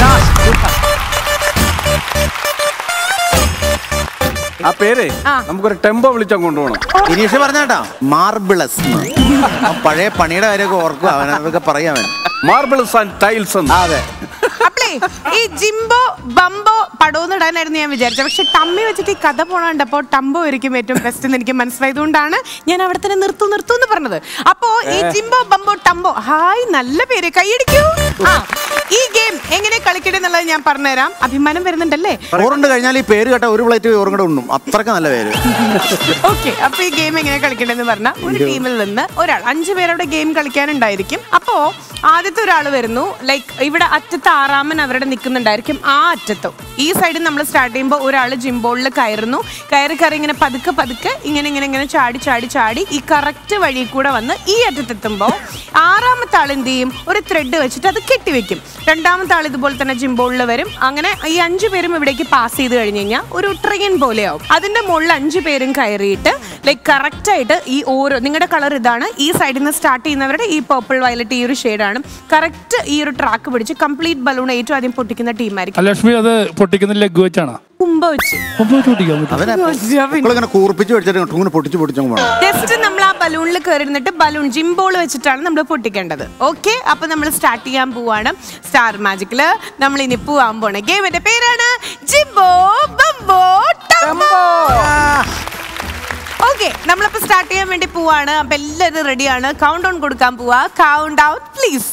ആ പേര് ആ. നമുക്കൊരു ടെമ്പോ വിളിച്ചാൽ കൊണ്ടുപോകണം ഫിനിഷ് പറഞ്ഞാട്ടാ മാർബിളസ് പഴയ പണിയുടെ കാര്യമൊക്കെ ഓർക്കുക അവൻ അതൊക്കെ പറയാൻ അവൻ മാർബിൾസ് ആൻഡ് ടൈൽസ് എന്ന് അതെ അപ്പളേ ഈ ജിംബോ ബംബോ പടോന്ന് ഇടാനായിരുന്നു ഞാൻ വിചാരിച്ചത് പക്ഷെ ടമ്മി വെച്ചിട്ട് ഈ കഥ പോണ കണ്ടപ്പോ ടംബോ ആയിരിക്കും ഏറ്റവും ബെസ്റ്റ് എന്ന് എനിക്ക് മനസ്സിലായതുകൊണ്ടാണ് ഞാൻ അവിടെ തന്നെ നിർത്തു നിർത്തു എന്ന് പറഞ്ഞത് അപ്പോ ഈ ജിംബോ ബംബോ ടംബോ ഹായ് നല്ല പേര് കൈയടിക്കൂ ആ ഈ ഗെയിം എങ്ങനെ കളിക്കട്ടെ എന്നുള്ളത് ഞാൻ പറഞ്ഞുതരാം അഭിമാനം വരുന്നുണ്ടല്ലേ ചോറുണ്ട് കഴിഞ്ഞാൽ ഈ പേര് കേട്ട ഒരു പ്ലേറ്റ് ചോറും കൂടെ ഉണ്ണും അത്രയ്ക്ക് നല്ല പേര് ഓക്കെ അപ്പൊ ഈ ഗെയിം എങ്ങനെ കളിക്കണ്ടെന്ന് പറഞ്ഞാൽ ഒരു ടീമിൽ നിന്ന് ഒരാൾ അഞ്ചു പേരുടെ ഗെയിം കളിക്കാനുണ്ടായിരിക്കും അപ്പോ ആദ്യത്തെ ഒരാൾ വരുന്നു ലൈക്ക് ഇവിടെ അറ്റത്ത് ആറാമൻ അവരുടെ നിൽക്കുന്നുണ്ടായിരിക്കും ആ അറ്റത്തും ഈ സൈഡിൽ നമ്മൾ സ്റ്റാർട്ട് ചെയ്യുമ്പോൾ ഒരാൾ ജിംബോളിൽ കയറുന്നു കയറി കയറി ഇങ്ങനെ പതുക്കെ പതുക്കെ ഇങ്ങനെ ഇങ്ങനെ ഇങ്ങനെ ചാടി ചാടി ചാടി ഈ കറക്റ്റ് വഴി കൂടെ വന്ന് ഈ അറ്റത്തെത്തുമ്പോൾ ആറാമത്തെ ആൾ എന്ത് ചെയ്യും ഒരു ത്രെഡ് വെച്ചിട്ട് അത് കെട്ടിവെക്കും രണ്ടാമത്തെ ആൾ ഇതുപോലെ തന്നെ ജിംബോളിൽ വരും അങ്ങനെ ഈ അഞ്ചു പേരും ഇവിടേക്ക് പാസ് ചെയ്ത് കഴിഞ്ഞ് കഴിഞ്ഞാൽ ഒരു ട്രെയിൻ പോലെയാവും അതിന്റെ മുകളിൽ അഞ്ചു പേരും കയറിയിട്ട് ലൈക്ക് കറക്റ്റ് ആയിട്ട് ഈ ഓരോ നിങ്ങളുടെ കളർ ഇതാണ് ഈ സൈഡിൽ നിന്ന് സ്റ്റാർട്ട് ചെയ്യുന്നവരുടെ ഈ പേർപ്പിൾ വയലറ്റ് ഈ ഒരു ഷെയ്ഡാണ് കറക്റ്റ് ഈ ഒരു ട്രാക്ക് പിടിച്ച് കംപ്ലീറ്റ് ബലൂൺ ഏറ്റവും ആദ്യം പൊട്ടിക്കുന്ന ടീമായിരിക്കും ലക്ഷ്മി അത് പൊട്ടിക്കുന്ന ലെഗ് വെച്ചാണ് കുമ്പ വെച്ച് പൊട്ടിക്കാൻ പറ്റും ഇങ്ങനെ കൂർപ്പിച്ച് വെച്ചിട്ട് ഇങ്ങനെ പൊട്ടിച്ച് പൊട്ടിച്ചങ്ങ് പോകണം ജസ്റ്റ് നമ്മൾ ആ ബലൂണിൽ കയറിന്നിട്ട് ബലൂൺ ജിംബോൾ വെച്ചിട്ടാണ് നമ്മൾ പൊട്ടിക്കേണ്ടത് ഓക്കെ അപ്പൊ നമ്മൾ സ്റ്റാർട്ട് ചെയ്യാൻ പോവാണ് സ്റ്റാർ മാജിക്കില് നമ്മൾ ഇനി പോവാൻ പോണ ഗെയിമിന്റെ പേരാണ് ജിംബോ ബംബോ ടംബോ ഓക്കെ നമ്മളിപ്പോ സ്റ്റാർട്ട് ചെയ്യാൻ വേണ്ടി പോവാണ് അപ്പൊ എല്ലാവരും റെഡിയാണ് കൗണ്ട് ഡൗൺ കൊടുക്കാൻ പോവാ കൗണ്ട് ഔട്ട് പ്ലീസ്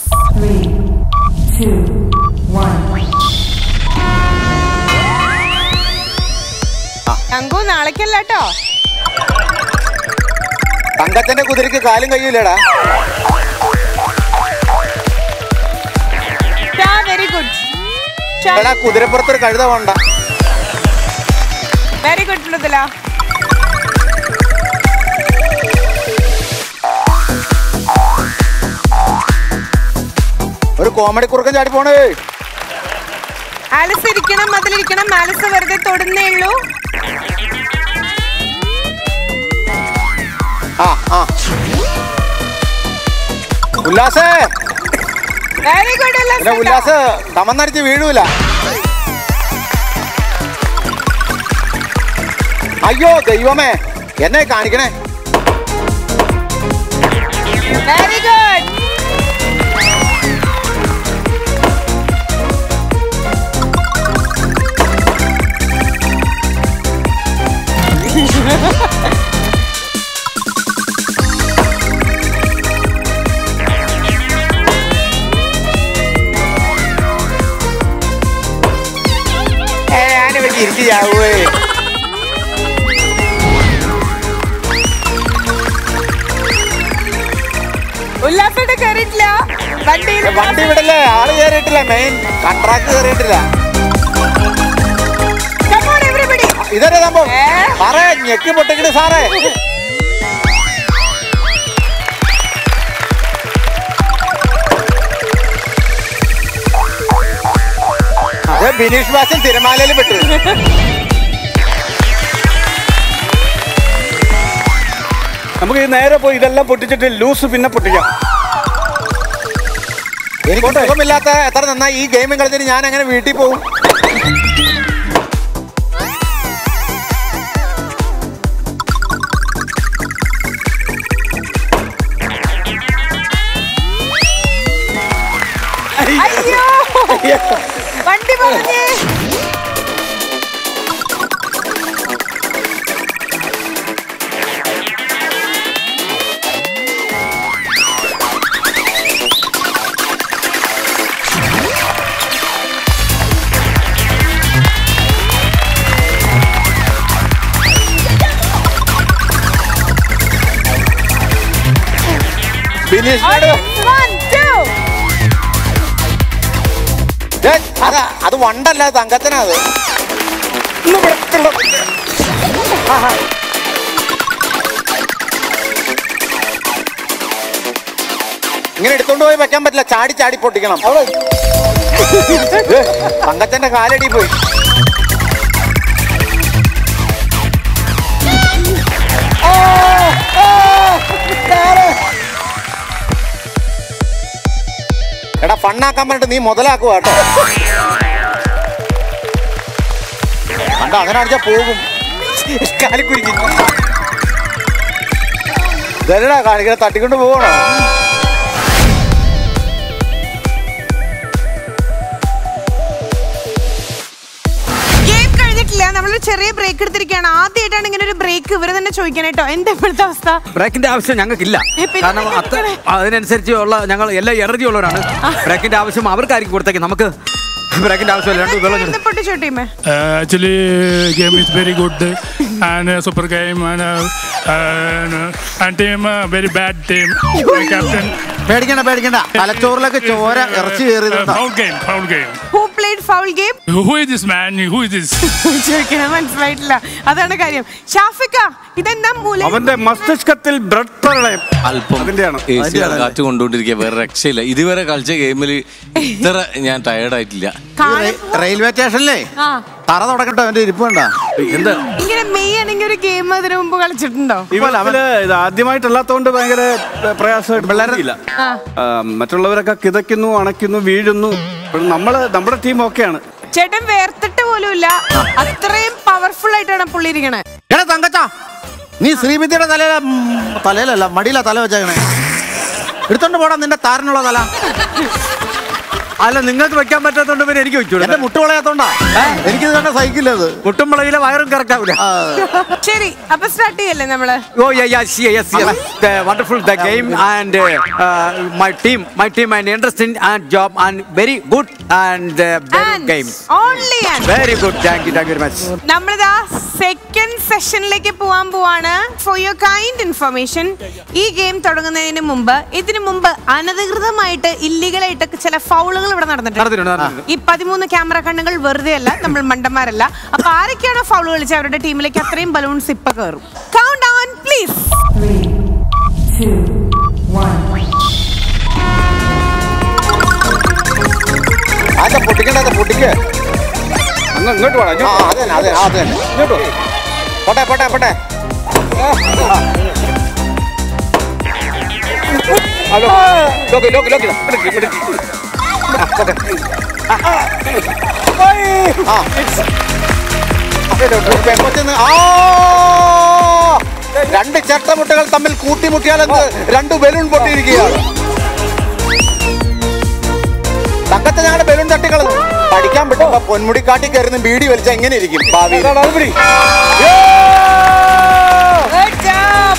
തങ്കു നാളേക്കല്ല കേട്ടോ തങ്കത്തിന്റെ കുതിരക്ക് കാലും കഴിയൂലടാ വെരി ഗുഡ് എടാ കുതിരപ്പുറത്തൊരു കഴുത വേണ്ട വെരി ഗുഡ് മൃദുല ഒരു കോമഡി കുറുക്കൻ ചാടി പോണേ ആലിസ് ഇരിക്കണം അതിലിരിക്കണം ആലിസ് വെറുതെ തൊടുന്നേ ഉള്ളൂ ആ ആ ഉല്ലാസേ വെരി ഗുഡ് പിന്നെ ഉല്ലാസ് കമന്നടിച്ച് വീഴൂല അയ്യോ ദൈവമേ എന്നെ കാണിക്കണേ വെരി ഗുഡ് ഞാനിവിടെ ഇരിക്കുകയാവേ ഉല്ലാസയുടെ കയറിയിട്ടില്ല വണ്ടിയിൽ വണ്ടി വിടല്ലേ ആള് കയറിയിട്ടില്ല മെയിൻ കൺട്രാക്ട് കയറിയിട്ടില്ല Come on, everybody. ഇതല്ലേ സംഭവം ഏ? സാറേ ഞെക്കി പൊട്ടിക്കണ് സാറേ ദേ ബിനീഷ് ബാസൻ തിരമാലയിൽ പെട്ടു നമുക്ക് ഈ നേരെ പോയി ഇതെല്ലാം പൊട്ടിച്ചിട്ട് ലൂസ് പിന്നെ പൊട്ടിക്കാം എനിക്ക് സുഖമില്ലാത്ത എത്ര നന്നായി ഈ ഗെയിം കളിച്ചിട്ട് ഞാൻ അങ്ങനെ വീട്ടിൽ പോകും അയ്യോ വണ്ടി പറഞ്ഞേ ബിനീഷ് One, two. ദേ, അതാ അത് വണ്ടല്ല അത് തങ്കച്ചനാ അത് ഇങ്ങനെ എടുത്തോണ്ട് പോയി വെക്കാൻ പറ്റില്ല ചാടി ചാടി പൊട്ടിക്കണം ദേ, തങ്കച്ചന്റെ കാലടി പോയി ആ, ആ, സാറേ. എടാ ഫണ്ണാക്കാൻ പറഞ്ഞിട്ട് നീ മുതലാക്കുക കേട്ടോ കണ്ട അങ്ങനെ അടിച്ചാ പോകും കാലിക്കുരുങ്ങി ഇതല്ലടാ കാണിക്കണ തട്ടിക്കൊണ്ട് പോകണോ ഗെയിം കഴിഞ്ഞിട്ടില്ല നമ്മളൊരു ചെറിയ ബ്രേക്ക് എടുത്തിരിക്കുകയാണ് ആദ്യമായിട്ടാണ് ഇങ്ങനെ ഒരു ബ്രേക്ക് ഇവര് തന്നെ ചോദിക്കണം കേട്ടോ എന്താ ഇപ്പോഴത്തെ അവസ്ഥ ബ്രേക്കിന്റെ ആവശ്യം ഞങ്ങൾക്കില്ല ഏ, പിന്നെ കാരണം അത്ര അതിനനുസരിച്ച് ഉള്ള ഞങ്ങൾ എല്ലാ എനർജി ഉള്ളവരാണ് ബ്രേക്കിന്റെ ആവശ്യം അവർക്കായിരിക്കും കൊടുത്തേക്ക് നമുക്ക് ബ്രേക്കിന്റെ ആവശ്യമില്ല രണ്ട് വെള്ളം എന്താ പൊട്ടിച്ചോ ടീമേ Uh, actually, game is very good and uh, super game and uh, and, uh, and team uh, very bad team. My captain. പേടിക്കണ്ട പേടിക്കണ്ട തലച്ചോറിലൊക്കെ ചോര ഇറച്ചി Uh, കയറിയതുകൊണ്ടാ foul game, foul game. Who played foul game Who is this man? Who is this? ചോദിക്കണം മനസ്സിലായിട്ടില്ല അതാണ് കാര്യം ഷാഫിക്ക ഇതെന്താ മൂല അവന്റെ മസ്തിഷ്കത്തിൽ ബ്ലഡ് പ്രളയം അല്പം അതിന്റെയാണ്. എ സി കാറ്റ് കൊണ്ടുകൊണ്ടിരിക്കുക വേറെ രക്ഷയില്ല ഇതുവരെ കളിച്ച ഗെയിമിൽ ഇത്ര ഞാൻ ടയർഡ് ആയിട്ടില്ല റെയിൽവേ സ്റ്റേഷനിലേ ആ തറ തുടക്കട്ടോ അവന്റെ ഇരിപ്പ് കണ്ട എന്താ ഇങ്ങനെ മെയ് ആണെങ്കിൽ ഒരു ഗെയിം അതിനു മുമ്പ് കളിച്ചിട്ടുണ്ടോ ഇവല് ഇത് ആദ്യമായിട്ടല്ലാത്തോണ്ട് ഭയങ്കര പ്രയാസമായിട്ട് പിള്ളേരില്ല ആ മറ്റുള്ളവരൊക്കെ കിതയ്ക്കുന്നു അണയ്ക്കുന്നു വീഴുന്നു ഇപ്പോൾ നമ്മള് നമ്മുടെ ടീം ഓക്കെയാണ് ചേട്ടൻ വേർത്തിട്ട് പോലും ഇല്ല അത്രയും പവർഫുൾ ആയിട്ടാണ് പുള്ളി ഇരിക്കണേ എടാ തങ്കച്ച നീ ശ്രീവിദ്യയുടെ തലയില ഉം, തലയിലല്ല മടിയില തല വെച്ചേക്കണേ എടുത്തോണ്ട് പോടാ നിന്റെ താരനുള്ള തല അല്ല നിങ്ങൾക്ക് വെക്കാൻ പറ്റാത്തോണ്ട് പിന്നെ എനിക്ക് വെച്ചു എന്റെ മുട്ട് വളയാത്തോണ്ടാ എനിക്കിത് കണ്ട സൈക്കിൾ അത് മുട്ടുമ്പളയിലെ വയറും കറക്റ്റ് ആവില്ല ശരി അപ്പൊ സ്റ്റാർട്ട് ചെയ്യല്ലേ നമ്മള് Oh yeah, yes, yes, yes. The wonderful the game and uh, uh, my team, my team and interesting and job and very good and uh, very game. Only Very good. Thank you, thank you very much. നമ്മളിതാ second സെഷനിലേക്ക് പോവാൻ പോവാണ് for your kind information ഈ game തുടങ്ങുന്നതിന് മുമ്പ് ഇതിനു മുമ്പ് അനധികൃതമായിട്ട് ഇല്ലീഗലായിട്ടൊക്കെ ചില ഫൗളുകൾ ഇവിടെ നടന്നിട്ടുണ്ട്, നടന്നിട്ടുണ്ട് നടന്നിട്ടുണ്ട്. ഈ പതിമൂന്ന് ക്യാമറ കണ്ണുകൾ വെറുതെ അല്ല നമ്മൾ മണ്ടന്മാരല്ല അപ്പൊ ആരൊക്കെയാണോ ഫൗൾ കളിച്ചത് അവരുടെ ടീമിലേക്ക് അത്രയും ബലൂൺസ് ഇപ്പൊ കയറും കൗണ്ട് ഓൺ പ്ലീസ് അതെ പൊട്ടിക്കണ്ട പൊട്ടിക്ക് അങ്ങ് ഇങ്ങോട്ട് വേണം ആ അതെ അതെ അതെ ഇങ്ങോട്ട് പോട്ടെ പോട്ടെ പോട്ടെ ഹലോ ലോക്ക് ലോക്ക് ലോക്ക് മിടുക്കി മിടുക്കി ആ, പോട്ടെ. ആ. ആ. അതെ, ഡോക്ടർ, പെങ്കൊച്ചെന്ന് ആ രണ്ട് ചെട്ടമുട്ടകൾ തമ്മിൽ കൂട്ടിമുട്ടിയാലെന്ത് രണ്ട് ബലൂൺ പൊട്ടിയിരിക്കുകയാണ് തങ്കത്തെ ഞങ്ങളുടെ ബലൂൺ തട്ടിക്കളഞ്ഞു പഠിക്കാൻ പറ്റുമ്പോ പൊന്മുടി കാട്ടി കയറുന്ന ബീഡി വലിച്ച എങ്ങനെ ഇരിക്കും ഭാവി Good job.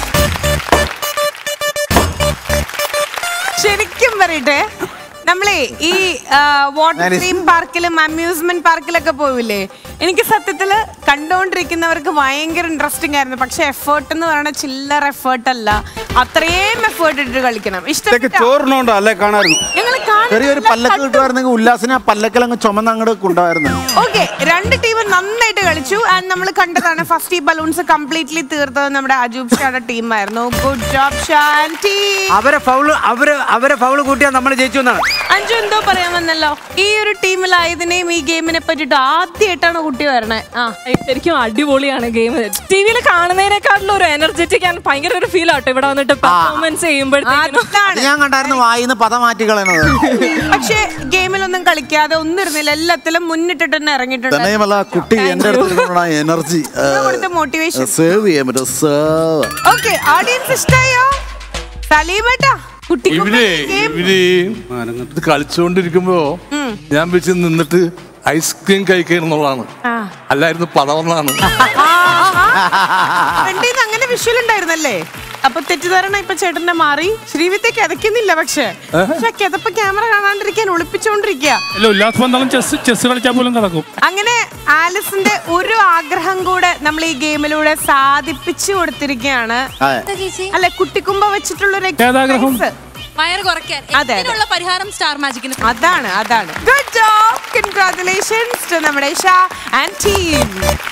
ശരിക്കും പറയട്ടെ നമ്മളേ ഈ വാട്ടർ ഞാനിസ്- തീം പാർക്കിലും അമ്യൂസ്മെന്റ് പാർക്കിലൊക്കെ പോവില്ലേ എനിക്ക് സത്യത്തില് കണ്ടുകൊണ്ടിരിക്കുന്നവർക്ക് ഭയങ്കര ഇൻട്രസ്റ്റിംഗ് ആയിരുന്നു പക്ഷെ എഫേർട്ട് എന്ന് പറയുന്ന ചില്ലർ എഫേർട്ട് അല്ല അത്രയും എഫേർട്ട് ഇട്ട് കളിക്കണം ഇതൊക്കെ ഇഷ്ടപ്പെട്ട ചോറിനുണ്ടോ അല്ലേ കാണാറുണ്ട് ഞങ്ങൾ ചെറിയൊരു പല്ലക്ക് കിട്ടുമായിരുന്നെങ്കിൽ ഉല്ലാസിനെ ആ പല്ലക്കിൽ അങ്ങ് ചുമന്ന് അങ്ങോട്ട് കൊണ്ടുപോയിരുന്നു ഓക്കെ രണ്ട് ടീം നന്നായിട്ട് കളിച്ചു ആൻഡ് നമ്മൾ കണ്ടതാണ് ഫസ്റ്റ് ഈ ബലൂൺസ് കംപ്ലീറ്റ്ലി തീർത്തത് നമ്മുടെ അജൂബ് ഷായുടെ ടീമായിരുന്നു ഗുഡ് ജോബ് ഷാൻ ടീം അവരെ ഫൗള് അവര് അവരെ ഫൗള് കൂട്ടിയാൽ നമ്മൾ ജയിച്ചു എന്നാണ് അഞ്ചു എന്തോ പറയാൻ വന്നല്ലോ ഈ ഒരു ടീമിലായതിനെയും ഈ ഗെയിമിനെ പറ്റിട്ട് ആദ്യമായിട്ടാണ് കുട്ടി വരണേ ആ ശരിക്കും അടിപൊളിയാണ് ഗെയിം ടി വിയിൽ കാണുന്നതിനേക്കാളും ഒരു എനർജറ്റിക് ആൻഡ് ഭയങ്കര ഒരു ഫീൽ ആട്ടോ ഇവിടെ വന്നിട്ട് പെർഫോമൻസ് ചെയ്യുമ്പോഴത്തേക്കും അത് അതാണ് ഞാൻ കണ്ടായിരുന്നു വായിന്ന് പദം മാറ്റി കളയുന്നത് പക്ഷേ ഗെയിമിലൊന്നും കളിക്കാതെ ഒന്നിരുന്നില്ല എല്ലാത്തിലും മുന്നിട്ടിട്ട് തന്നെ ഇറങ്ങിയിട്ടുണ്ട് തന്നെയുമല്ല കുട്ടി എന്റെ അടുത്ത് എനർജി കൊടുത്ത മോട്ടിവേഷൻ സേവ് ചെയ്യാൻ പറ്റും സേവ് ഓക്കെ ഓഡിയൻസ് ഇഷ്ടായോ സലീമേട്ടാ കുട്ടിക്ക് ഇവര് ഇവര് ഇത് കളിച്ചുകൊണ്ടിരിക്കുമ്പോ ഞാൻ വെച്ച് നിന്നിട്ട് ഐസ്ക്രീം കഴിക്കുക എന്നുള്ളതാണ് അല്ലായിരുന്നു പദമെന്നാണ് ഫ്രണ്ടിന്ന് അങ്ങനെ വിഷ്വൽ ഉണ്ടായിരുന്നല്ലേ അപ്പൊ തെറ്റിദ്ധാരണ ഇപ്പൊ ചേട്ടന്റെ മാറി ശ്രീവിത്തെ കിതക്കുന്നില്ല പക്ഷെ പക്ഷെ കിതപ്പ് ക്യാമറ കാണാണ്ടിരിക്കാൻ ഒളിപ്പിച്ചോണ്ടിരിക്കുക അല്ല ഉല്ലാസ് പന്തളം ചെസ് ചെസ് കളിച്ചാൽ പോലും കിടക്കും അങ്ങനെ ആലിസിന്റെ ഒരു ആഗ്രഹം കൂടെ നമ്മൾ ഈ ഗെയിമിലൂടെ സാധിപ്പിച്ചു കൊടുത്തിരിക്കുകയാണ് അല്ലെ കുട്ടിക്കുമ്പ വെച്ചിട്ടുള്ള ഒരു ഏതാഗ്രഹം? വയറ് കുറയ്ക്കാൻ അതെ. ഇതിനുള്ള പരിഹാരം സ്റ്റാർ മാജിക്കിന് അതാണ് അതാണ് ഗുഡ് ജോബ് കൺഗ്രാറ്റുലേഷൻസ് നമ്മുടെ ഷാ ആൻഡ് ടീം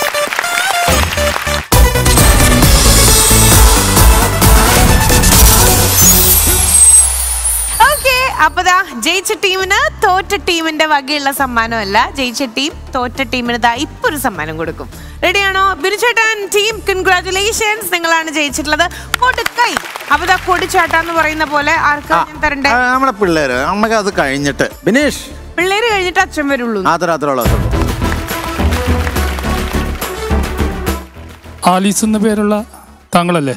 ഓക്കെ അപ്പൊ ദാ ജയിച്ച ടീമിന് തോറ്റ ടീമിന്റെ വകയുള്ള സമ്മാനമല്ല ജയിച്ച ടീം തോറ്റ ടീമിന് ദാ ഇപ്പൊ ഒരു സമ്മാനം കൊടുക്കും റെഡിയാണോ ബിനുചേട്ടൻ ടീം കൺഗ്രാറ്റുലേഷൻസ് നിങ്ങളാണ് ജയിച്ചിട്ടുള്ളത് കൊടുക്കൈ അപ്പൊ ദാ കൊടിച്ചാട്ടാന്ന് പറയുന്ന പോലെ ആർക്കാ ഞാൻ തരണ്ടേ നമ്മുടെ പിള്ളേര് നമുക്ക് അത് കഴിഞ്ഞിട്ട് ബിനീഷ് പിള്ളേര് കഴിഞ്ഞിട്ട് അച്ഛൻ വരുള്ളൂ അത്ര അത്രയുള്ള ആലീസ് എന്ന പേരുള്ള താങ്കളല്ലേ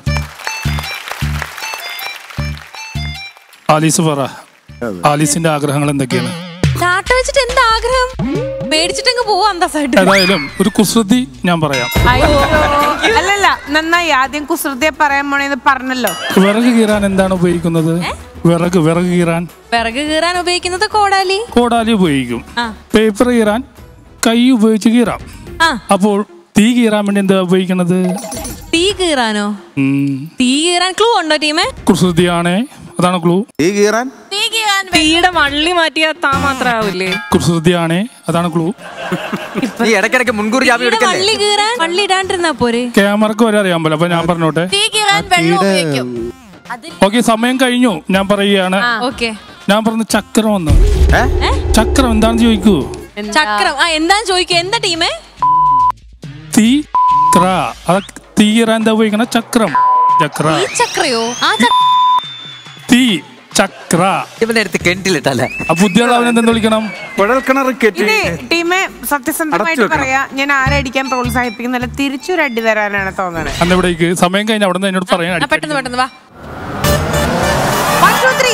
ആലീസ് പറ ആലീസിന്റെ ആഗ്രഹങ്ങൾ എന്തൊക്കെയാണ് ചാട്ട വെച്ചിട്ട് എന്താ ആഗ്രഹം മേടിച്ചിട്ടങ്ങ് പോവാ അന്തസ്സായിട്ട് ഏതായാലും ഒരു കുസൃതി ഞാൻ പറയാം അയ്യോ അല്ലല്ല നന്നായി ആദ്യം കുസൃതിയെ പറയാൻ പോണേന്ന് പറഞ്ഞല്ലോ വിറക് കീറാൻ എന്താണ് ഉപയോഗിക്കുന്നത് വിറക് വിറക് കീറാൻ വിറക് കീറാൻ ഉപയോഗിക്കുന്നത് കോടാലി കോടാലി ഉപയോഗിക്കും ആ. പേപ്പർ കീറാൻ കൈ ഉപയോഗിച്ച് കീറാം ആ അപ്പോൾ തീ കീറാൻ വേണ്ടി എന്താ ഉപയോഗിക്കുന്നത് തീ കീറാനോ ഉം, തീ കീറാൻ ക്ലൂ ഉണ്ടോ ടീമേ കുസൃതിയാണേ അതാണ് ക്ലൂ ഈ കീറാൻ തീ കീറാൻ തീയുടെ വള്ളി മാറ്റിയാൽ താ മാത്രമാവില്ലേ കുസൃതിയാണേ അതാണ് ക്ലൂ ഈ ഇടയ്ക്കിടയ്ക്ക് മുൻകൂർ ജാമ്യം തീയുടെ എടുക്കല്ലേ വള്ളി കീറാൻ വള്ളി ഇടാണ്ടിരുന്നാ പോരെ ക്യാമറക്ക് വരെ അറിയാൻ പറ്റില്ല അപ്പൊ ഞാൻ പറഞ്ഞോട്ടെ തീ കീറാൻ വെള്ളം ഉപയോഗിക്കും ഓക്കെ സമയം കഴിഞ്ഞു ഞാൻ പറയുകയാണ് ഓക്കെ ഞാൻ പറഞ്ഞ ചക്രം വന്നു ചക്രം എന്താണെന്ന് ചോദിക്കൂ ചക്രം ആ എന്താന്ന് ചോദിക്കുക എന്താ ടീമേ തീ ക്ര അത് തീ കീറാൻ എന്താ ഉപയോഗിക്കണ ചക്രം ചക്ര ഈ ചക്രയോ ആ ചക്ര തീ ചക്ര ഇവന്റെ അടുത്ത് കെണ്ടിലിട്ടല്ലേ ആ ബുദ്ധിയുള്ള അവൻ എന്തെന്ന് വിളിക്കണം കുഴൽക്കിണർ കെറ്റി ഇനി ടീമെ സത്യസന്ധമായിട്ട് അടച്ചു വെക്കണം. പറയാ ഞാൻ ആരടിക്കാൻ പ്രോത്സാഹിപ്പിക്കുന്നില്ല തിരിച്ചൊരു അടി തരാനാണ് തോന്നണേ അന്ന് ഇവിടേക്ക് സമയം കഴിഞ്ഞ അവിടെ നിന്ന് എന്നോട് പറയാൻ ആ, പെട്ടെന്ന് പെട്ടെന്ന് വാ One, two, three.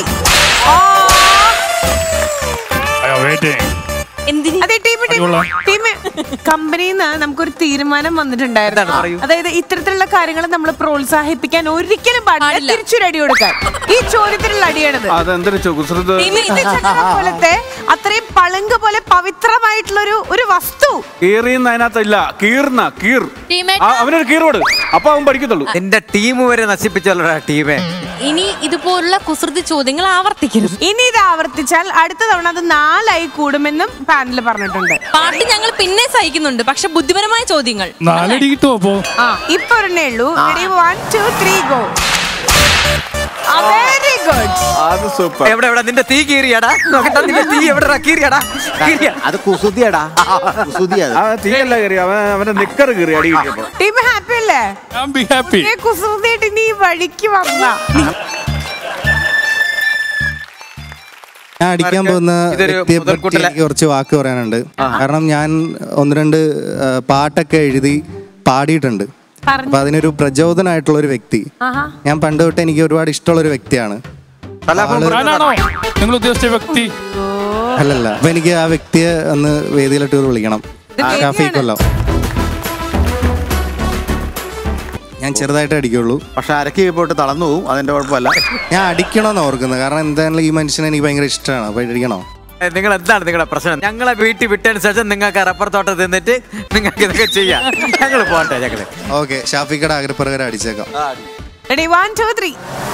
വെയിറ്റിംഗ് എന്തിന് അതെ ടീം ടീം അടികൊള്ളാം. ടീം കമ്പനിയിൽ നിന്ന് നമുക്കൊരു തീരുമാനം വന്നിട്ടുണ്ടായിരുന്നു അതായത് ഇത്തരത്തിലുള്ള കാര്യങ്ങൾ നമ്മൾ പ്രോത്സാഹിപ്പിക്കാൻ ഒരിക്കലും പാടില്ല പാടില്ല. തിരിച്ചൊരു അടി കൊടുക്കാൻ ഈ ചോദ്യത്തിലുള്ള അടിയാണിത് അതെന്തൊരു കുസൃത് ടീം ഇത് ചക്രം പോലത്തെ അത്രയും പളുങ്ക് പോലെ പവിത്രമായിട്ടുള്ള ഒരു ഒരു വസ്തു കീറിന്ന് അതിനകത്തില്ല കീർന്ന കീർ ടീമേ ആ, അവനൊരു കീറോട് അപ്പൊ അവൻ പഠിക്കത്തുള്ളൂ നിന്റെ ടീം വരെ നശിപ്പിച്ചല്ലോടാ ടീമേ ഇനി ഇതുപോലുള്ള കുസൃതി ചോദ്യങ്ങൾ ആവർത്തിക്കരുത് ഇനി ഇത് ആവർത്തിച്ചാൽ അടുത്ത തവണ അത് നാലായി കൂടുമെന്നും പാനൽ പറഞ്ഞിട്ടുണ്ട് പാട്ട് ഞങ്ങൾ പിന്നെ സഹിക്കുന്നുണ്ട് പക്ഷെ ബുദ്ധിപരമായ ചോദ്യങ്ങൾ നാലടി കിട്ടുമോ അപ്പോ ആ ഇപ്പൊ ഒരെണ്ണേ ഉള്ളൂ ready one two three go very good അത് സൂപ്പർ എവിടെ എവിടെ നിന്റെ തീ കീറിയാടാ നോക്കട്ടെ നിന്റെ തീ എവിടെ കീറിയാടാ കീറിയ അത് കുസുതിയടാ കുസുതിയാ ആ തീയല്ല കയറി അവൻ അവന്റെ നിക്കർ കയറി അടി കിട്ടിയപ്പോ ടീം ഹാപ്പി അല്ലേ ഞാൻ ബി ഹാപ്പി ഏ കുസൃതിയായിട്ട് നീ വഴിക്ക് വന്ന ഞാൻ അടിക്കാൻ പോകുന്ന ഇതൊരു വ്യക്തിയെ പറ്റി മുതൽക്കൂട്ടല- എനിക്ക് കുറച്ച് വാക്ക് പറയാനുണ്ട് കാരണം ഞാൻ ഒന്ന് രണ്ട് ആ, പാട്ടൊക്കെ എഴുതി പാടിയിട്ടുണ്ട് അപ്പൊ അതിനൊരു പ്രചോദനമായിട്ടുള്ള ഒരു വ്യക്തി ആഹാ ഞാൻ പണ്ട് തൊട്ട് എനിക്ക് ഒരുപാട് ഇഷ്ടമുള്ള ഒരു വ്യക്തിയാണ് ഞാനാണോ നിങ്ങൾ ഉദ്ദേശിച്ച വ്യക്തി അല്ലല്ല അപ്പൊ എനിക്ക് ആ വ്യക്തിയെ ഒന്ന് വേദിയിലിട്ട് വിളിക്കണം ഷാഫി കൊല്ലം ഞാൻ ചെറുതായിട്ട് അടിക്കുള്ളൂ പക്ഷെ അരക്ക് പോയിട്ട് തളർന്നു പോവും അതിന്റെ കുഴപ്പമല്ല ഞാൻ അടിക്കണമെന്ന് ഓർക്കുന്നത് കാരണം എന്തായാലും ഈ മനുഷ്യനെ എനിക്ക് ഭയങ്കര ഇഷ്ടമാണ് അപ്പൊ അടിക്കണോ ഏ, നിങ്ങൾ എന്താണ് നിങ്ങളുടെ പ്രശ്നം ഞങ്ങളെ വീട്ടിൽ വിട്ടതിന് ശേഷം നിങ്ങൾക്ക് റബ്ബർ തോട്ടം തിന്നിട്ട് നിങ്ങൾക്ക് ഇതൊക്കെ ചെയ്യാം ഞങ്ങൾ പോട്ടെ ഞങ്ങള് ഓക്കെ ഷാഫിക്കയുടെ ആഗ്രഹപ്രകാരം അടിച്ചേക്കാം ready one two three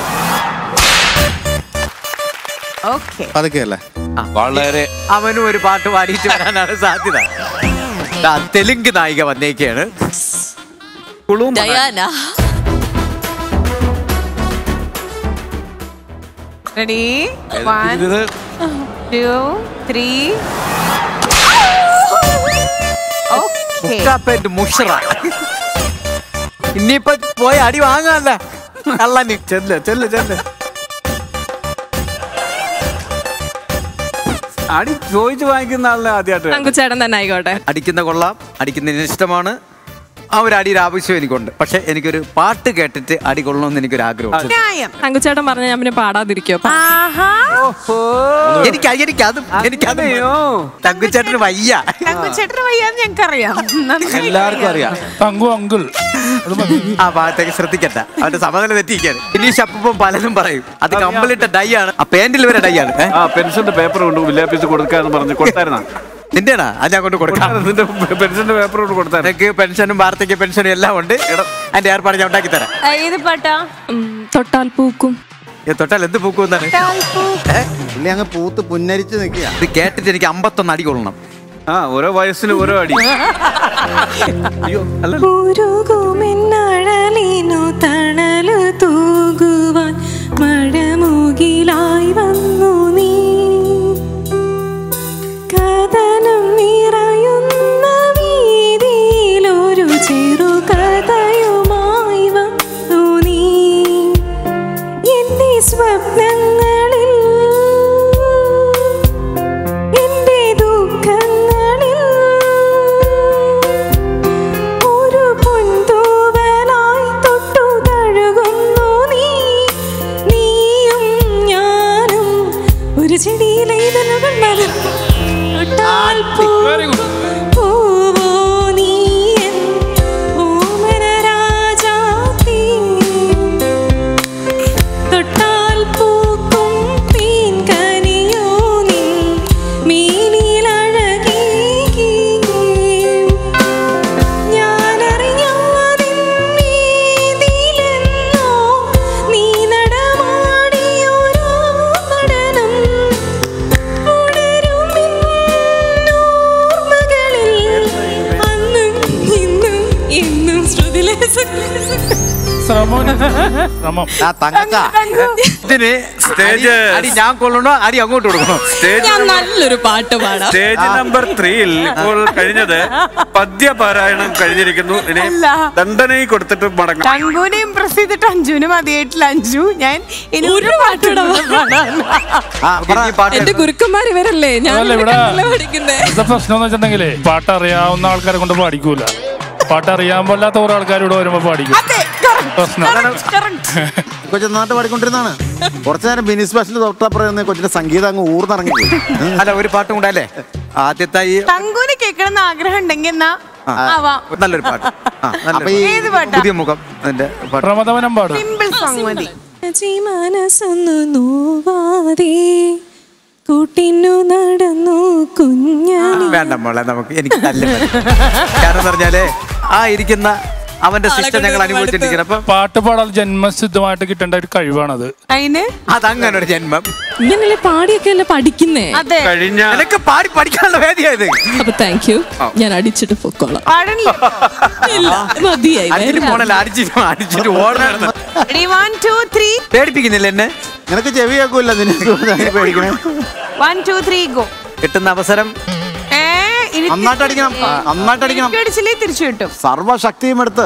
okay അതൊക്കെ അല്ലേ വളരെ അവനും ഒരു പാട്ട് പാടിയിട്ട് വരാനാണ് സാധ്യത ദാ, തെലുങ്ക് നായിക വന്നേക്കാണ് ഡയാന റെഡി വൺ ഇത് ടു ത്രീ ഓക്കെ മുക്കാപ്പേന്റ് മുഷറ ഇനിയിപ്പൊ പോയി അടി വാങ്ങാല്ല കള്ളന് ചെല്ല് ചെല്ല് ചെല്ല് അടി ചോദിച്ചു വാങ്ങിക്കുന്ന ആളിനെ ആദ്യമായിട്ട് തങ്കുച്ചേട്ടൻ തന്നെ ആയിക്കോട്ടെ അടിക്കുന്ന കൊള്ളാം അടിക്കുന്നതിന് ഇഷ്ടമാണ് ആ ഒരു അടിയുടെ ആവശ്യം എനിക്കുണ്ട് പക്ഷെ എനിക്കൊരു പാട്ട് കേട്ടിട്ട് അടി കൊള്ളണമെന്ന് എനിക്കൊരു ആഗ്രഹം ന്യായം തങ്കുച്ചേട്ടൻ പറഞ്ഞ ഞാൻ പിന്നെ പാടാതിരിക്കോ ആഹാ എനിക്ക് എനിക്ക് അതും എനിക്ക് തങ്കുച്ചേട്ടന് വയ്യ തങ്കുച്ചേട്ടന് വയ്യാന്ന് ഞങ്ങൾക്കറിയാം നന്നായി എല്ലാവർക്കും അറിയാം തങ്കു അങ്കിൾ അത് മതി ആ ഭാഗത്തേക്ക് ശ്രദ്ധിക്കണ്ട അവന്റെ സമനില തെറ്റിയിരിക്കാണ് ഇനി അപ്പം പലരും പറയും അത് കമ്പിളിട്ട ഡൈ ആണ് ആ പാന്റിൽ വരെ ഡൈ ആണ് ഏ? ആ പെൻഷന്റെ പേപ്പർ കൊണ്ട് വില്ലേജ് കൊടുക്കാന്ന് പറഞ്ഞ് കൊടുത്തായിരുന്നാ നിന്റെയാണാ അത് ഞാൻ കൊണ്ട് കൊടുക്കാം നിന്റെ പെൻഷന്റെ പേപ്പർ കൊണ്ട് കൊടുത്തായിരുന്നു നിനക്ക് പെൻഷനും വാർദ്ധക്യ പെൻഷനും എല്ലാം ഉണ്ട് അതിന്റെ ഏർപ്പാട് ഞാൻ ഉണ്ടാക്കി തരാം ഏത് പാട്ടാ ഉം, തൊട്ടാൽ പൂക്കും ഇത് തൊട്ടാൽ എന്ത് പൂക്കുമെന്നാണ് പുള്ളി അങ്ങ് പൂത്ത് പുന്നരിച്ച് നിൽക്കുക ഇത് കേട്ടിട്ട് എനിക്ക് അമ്പത്തൊന്ന് അടി കൊള്ളണം ആ ഓരോ വയസ്സിന് ഓരോ അടി അയ്യോ അല്ല ഉരുകുമെന്നഴലിനു തണലു തൂകുവാൻ മഴമുകിലായി വന്നു നീ കഥനം നിറയുന്ന വീതിയിലൊരു ചെറു കഥയുമായി വന്നു നീ എന്റെ സ്വപ്നങ്ങളിൽ എന്റെ ദുഃഖങ്ങളിൽ ഒരു പൊന്തൂവലായി തൊട്ടു തഴുകുന്നു നീ നീയും ഞാനും ഒരു ചെടിയിലെ ഇതളുകൾ മലർ തൊട്ടാൽ വെരി ഗുഡ് പൂവോ നീ എൻ ഓമന രാജാത്തീ. തൊട്ടാൽ പൂക്കും പീൻകനിയോ നീ മീനിലഴകി ഞാനറിയാതിന്നീതിലെന്നോ നീ നടമാടിയോരോ നടനം ഉണരുമിന്നോർമ്മകളിൽ അന്നും ഇന്നും ഇന്നും ശ്രുതിലേശം ശ്രമം ശ്രമം ആ തങ്കക്ക ഇതിന് സ്റ്റേജ് അടി- അടി ഞാൻ കൊള്ളണോ അടി അങ്ങോട്ട് കൊടുക്കണോ സ്റ്റേജ് ഞാൻ നല്ലൊരു പാട്ട് പാടാം സ്റ്റേജ് നമ്പർ ത്രീയിൽ ഇപ്പോൾ കഴിഞ്ഞത് പദ്യപാരായണം കഴിഞ്ഞിരിക്കുന്നു ഇനി ദണ്ഡനയിൽ കൊടുത്തിട്ട് മടങ്ങാം തങ്കുവിനെ ഇമ്പ്രസ് ചെയ്തിട്ട് അഞ്ജുവിന് മതിയായിട്ടില്ല അഞ്ജു ഞാൻ ഇനി ഒരു പാട്ടുകൂടെ പാടാം ആ പറ ഈ പാട്ട് എന്റെ ഗുരുക്കന്മാർ ഇവരല്ലേ ഞാൻ അതല്ല ഇവിടെ പഠിക്കുന്നേ എന്താ പ്രശ്നം എന്ന് വെച്ചിട്ടുണ്ടെങ്കിലേ പാട്ട് അറിയാവുന്ന ആൾക്കാരെ കൊണ്ട് പാടിക്കൂല പാട്ട് അറിയാൻ പാടില്ലാത്ത കുറെ ആൾക്കാരോട് വരുമ്പോ പാടിക്കും അതെ correct, പ്രശ്നം correct, correct. കൊച്ചു നാട്ട് പാടിക്കൊണ്ടിരുന്നാണ് കുറച്ചു നേരം ബിനി സ്പെഷ്യൽ തൊട്ടപ്പുറം കൊച്ചിന്റെ സംഗീതം അങ്ങ് ഊർന്നിറങ്ങി പോയി അല്ല ഒരു പാട്ടും കൂടെ അല്ലേ ആദ്യത്തെ ഈ തങ്കുവിന് കേൾക്കണമെന്ന് ആഗ്രഹം ഉണ്ടെങ്കിൽ എന്നാ ആ, ആവാം നല്ലൊരു പാട്ട് ആ, നല്ലൊരു അപ്പൊ ഈ പാട്ട്. ഏത് പാട്ടാ പുതിയ മുഖം അതിന്റെ പാട്ട് പ്രമദവനം പാടും സിമ്പിൾ സോങ് മതി മനസ്സൊന്നു നോവാതെ കൂട്ടിന്നു നടന്നു കുഞ്ഞാണി വേണ്ട മോളെ നമുക്ക് എനിക്ക് നല്ല കാരണം എന്ന് പറഞ്ഞാല് ആ ഇരിക്കുന്ന അവന്റെ ശിക്ഷ ഞങ്ങൾ അനുഭവിച്ചിരിക്കണം അപ്പൊ പാട്ട് പാടാൻ ജന്മസിദ്ധമായിട്ട് കിട്ടേണ്ട ഒരു കഴിവാണത് അതിന് അതങ്ങനെ ഒരു ജന്മം ഇങ്ങനല്ലേ പാടിയൊക്കെ അല്ലേ പഠിക്കുന്നേ അതെ കഴിഞ്ഞ എനിക്ക് പാടി പഠിക്കാനുള്ള വേദിയായത് അപ്പൊ താങ്ക് യു ഞാൻ അടിച്ചിട്ട് പൊക്കോളാം പാടണില്ല ഇല്ല മതിയായി അടിച്ചിട്ട് പോണല്ലോ അടിച്ചിട്ട് അടിച്ചിട്ട് ഓടണം റെഡി വൺ ടു ത്രീ പേടിപ്പിക്കുന്നില്ല എന്നെ നിനക്ക് ചെവി കേൾക്കൂല നിന്നെ പേടിക്കണേ വൺ ടു ത്രീ ഗോ കിട്ടുന്ന അവസരം ഏ ഇനി നന്നായിട്ട് അടിക്കണം നന്നായിട്ട് അടിക്കണം എനിക്ക് അടിച്ചില്ലേ തിരിച്ചു കിട്ടും സർവശക്തിയും എടുത്ത്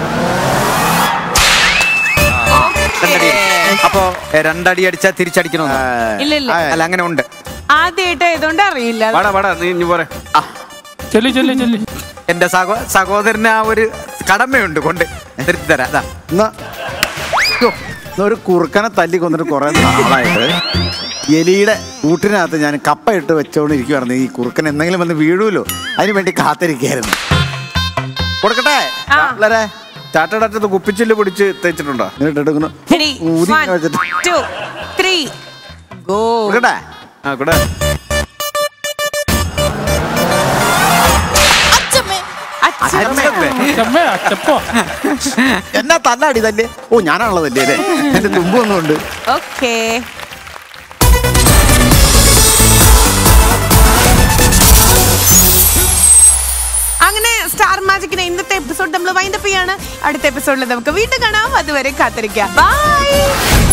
രണ്ടടി അപ്പൊ ഏ, രണ്ടടി അടിച്ചാൽ തിരിച്ചടിക്കണമെന്ന് ഇല്ല ഇല്ല അല്ല അങ്ങനെ ഉണ്ട് ആദ്യമായിട്ട് ആയതുകൊണ്ട് അറിയില്ല വാടാ വാടാ നീ ഇനി പോരെ ആ, ചെല്ലി ചെല്ലി ചെല്ലി എന്റെ സഹോ സഹോദരന് ആ ഒരു കടമയുണ്ട് കൊണ്ട് തിരുത്തി തരാം അതാ എന്നാ യ്യോ, ഇന്ന് ഒരു കുറുക്കനെ തല്ലി കൊന്നിട്ട് കുറെ നാളായിട്ട് എലിയുടെ കൂട്ടിനകത്ത് ഞാൻ കപ്പ ഇട്ട് വെച്ചോണ്ടിരിക്കുവായിരുന്നു ഈ കുറുക്കൻ എന്തെങ്കിലും വന്ന് വീഴൂലോ അതിന് വേണ്ടി കാത്തിരിക്കായിരുന്നു കൊടുക്കട്ടെ പിള്ളേരെ ചാട്ടടറ്റത്ത് കുപ്പിച്ചില് പിടിച്ച് തേച്ചിട്ടുണ്ടോ എന്നിട്ട് എടുക്കുന്നു Ready? ഊതി One, വെച്ചിട്ട് two, three, go. കൊടുക്കട്ടെ ആ കൂടെ അച്ഛമ്മേ അച്ചപ്പോ എന്നാ തല്ലാടി തല്ലേ ഓ ഞാനാണല്ലോ തല്ലേ അല്ലേ എന്റെ തുമ്പൊന്നും ഉണ്ട് ഓക്കേ അങ്ങനെ സ്റ്റാർ മാജിക്കിന്റെ ഇന്നത്തെ എപ്പിസോഡ് നമ്മൾ വൈൻഡപ്പ് ചെയ്യാണ് അടുത്ത എപ്പിസോഡിൽ നമുക്ക് വീണ്ടും കാണാം അതുവരെ കാത്തിരിക്കാം ബൈ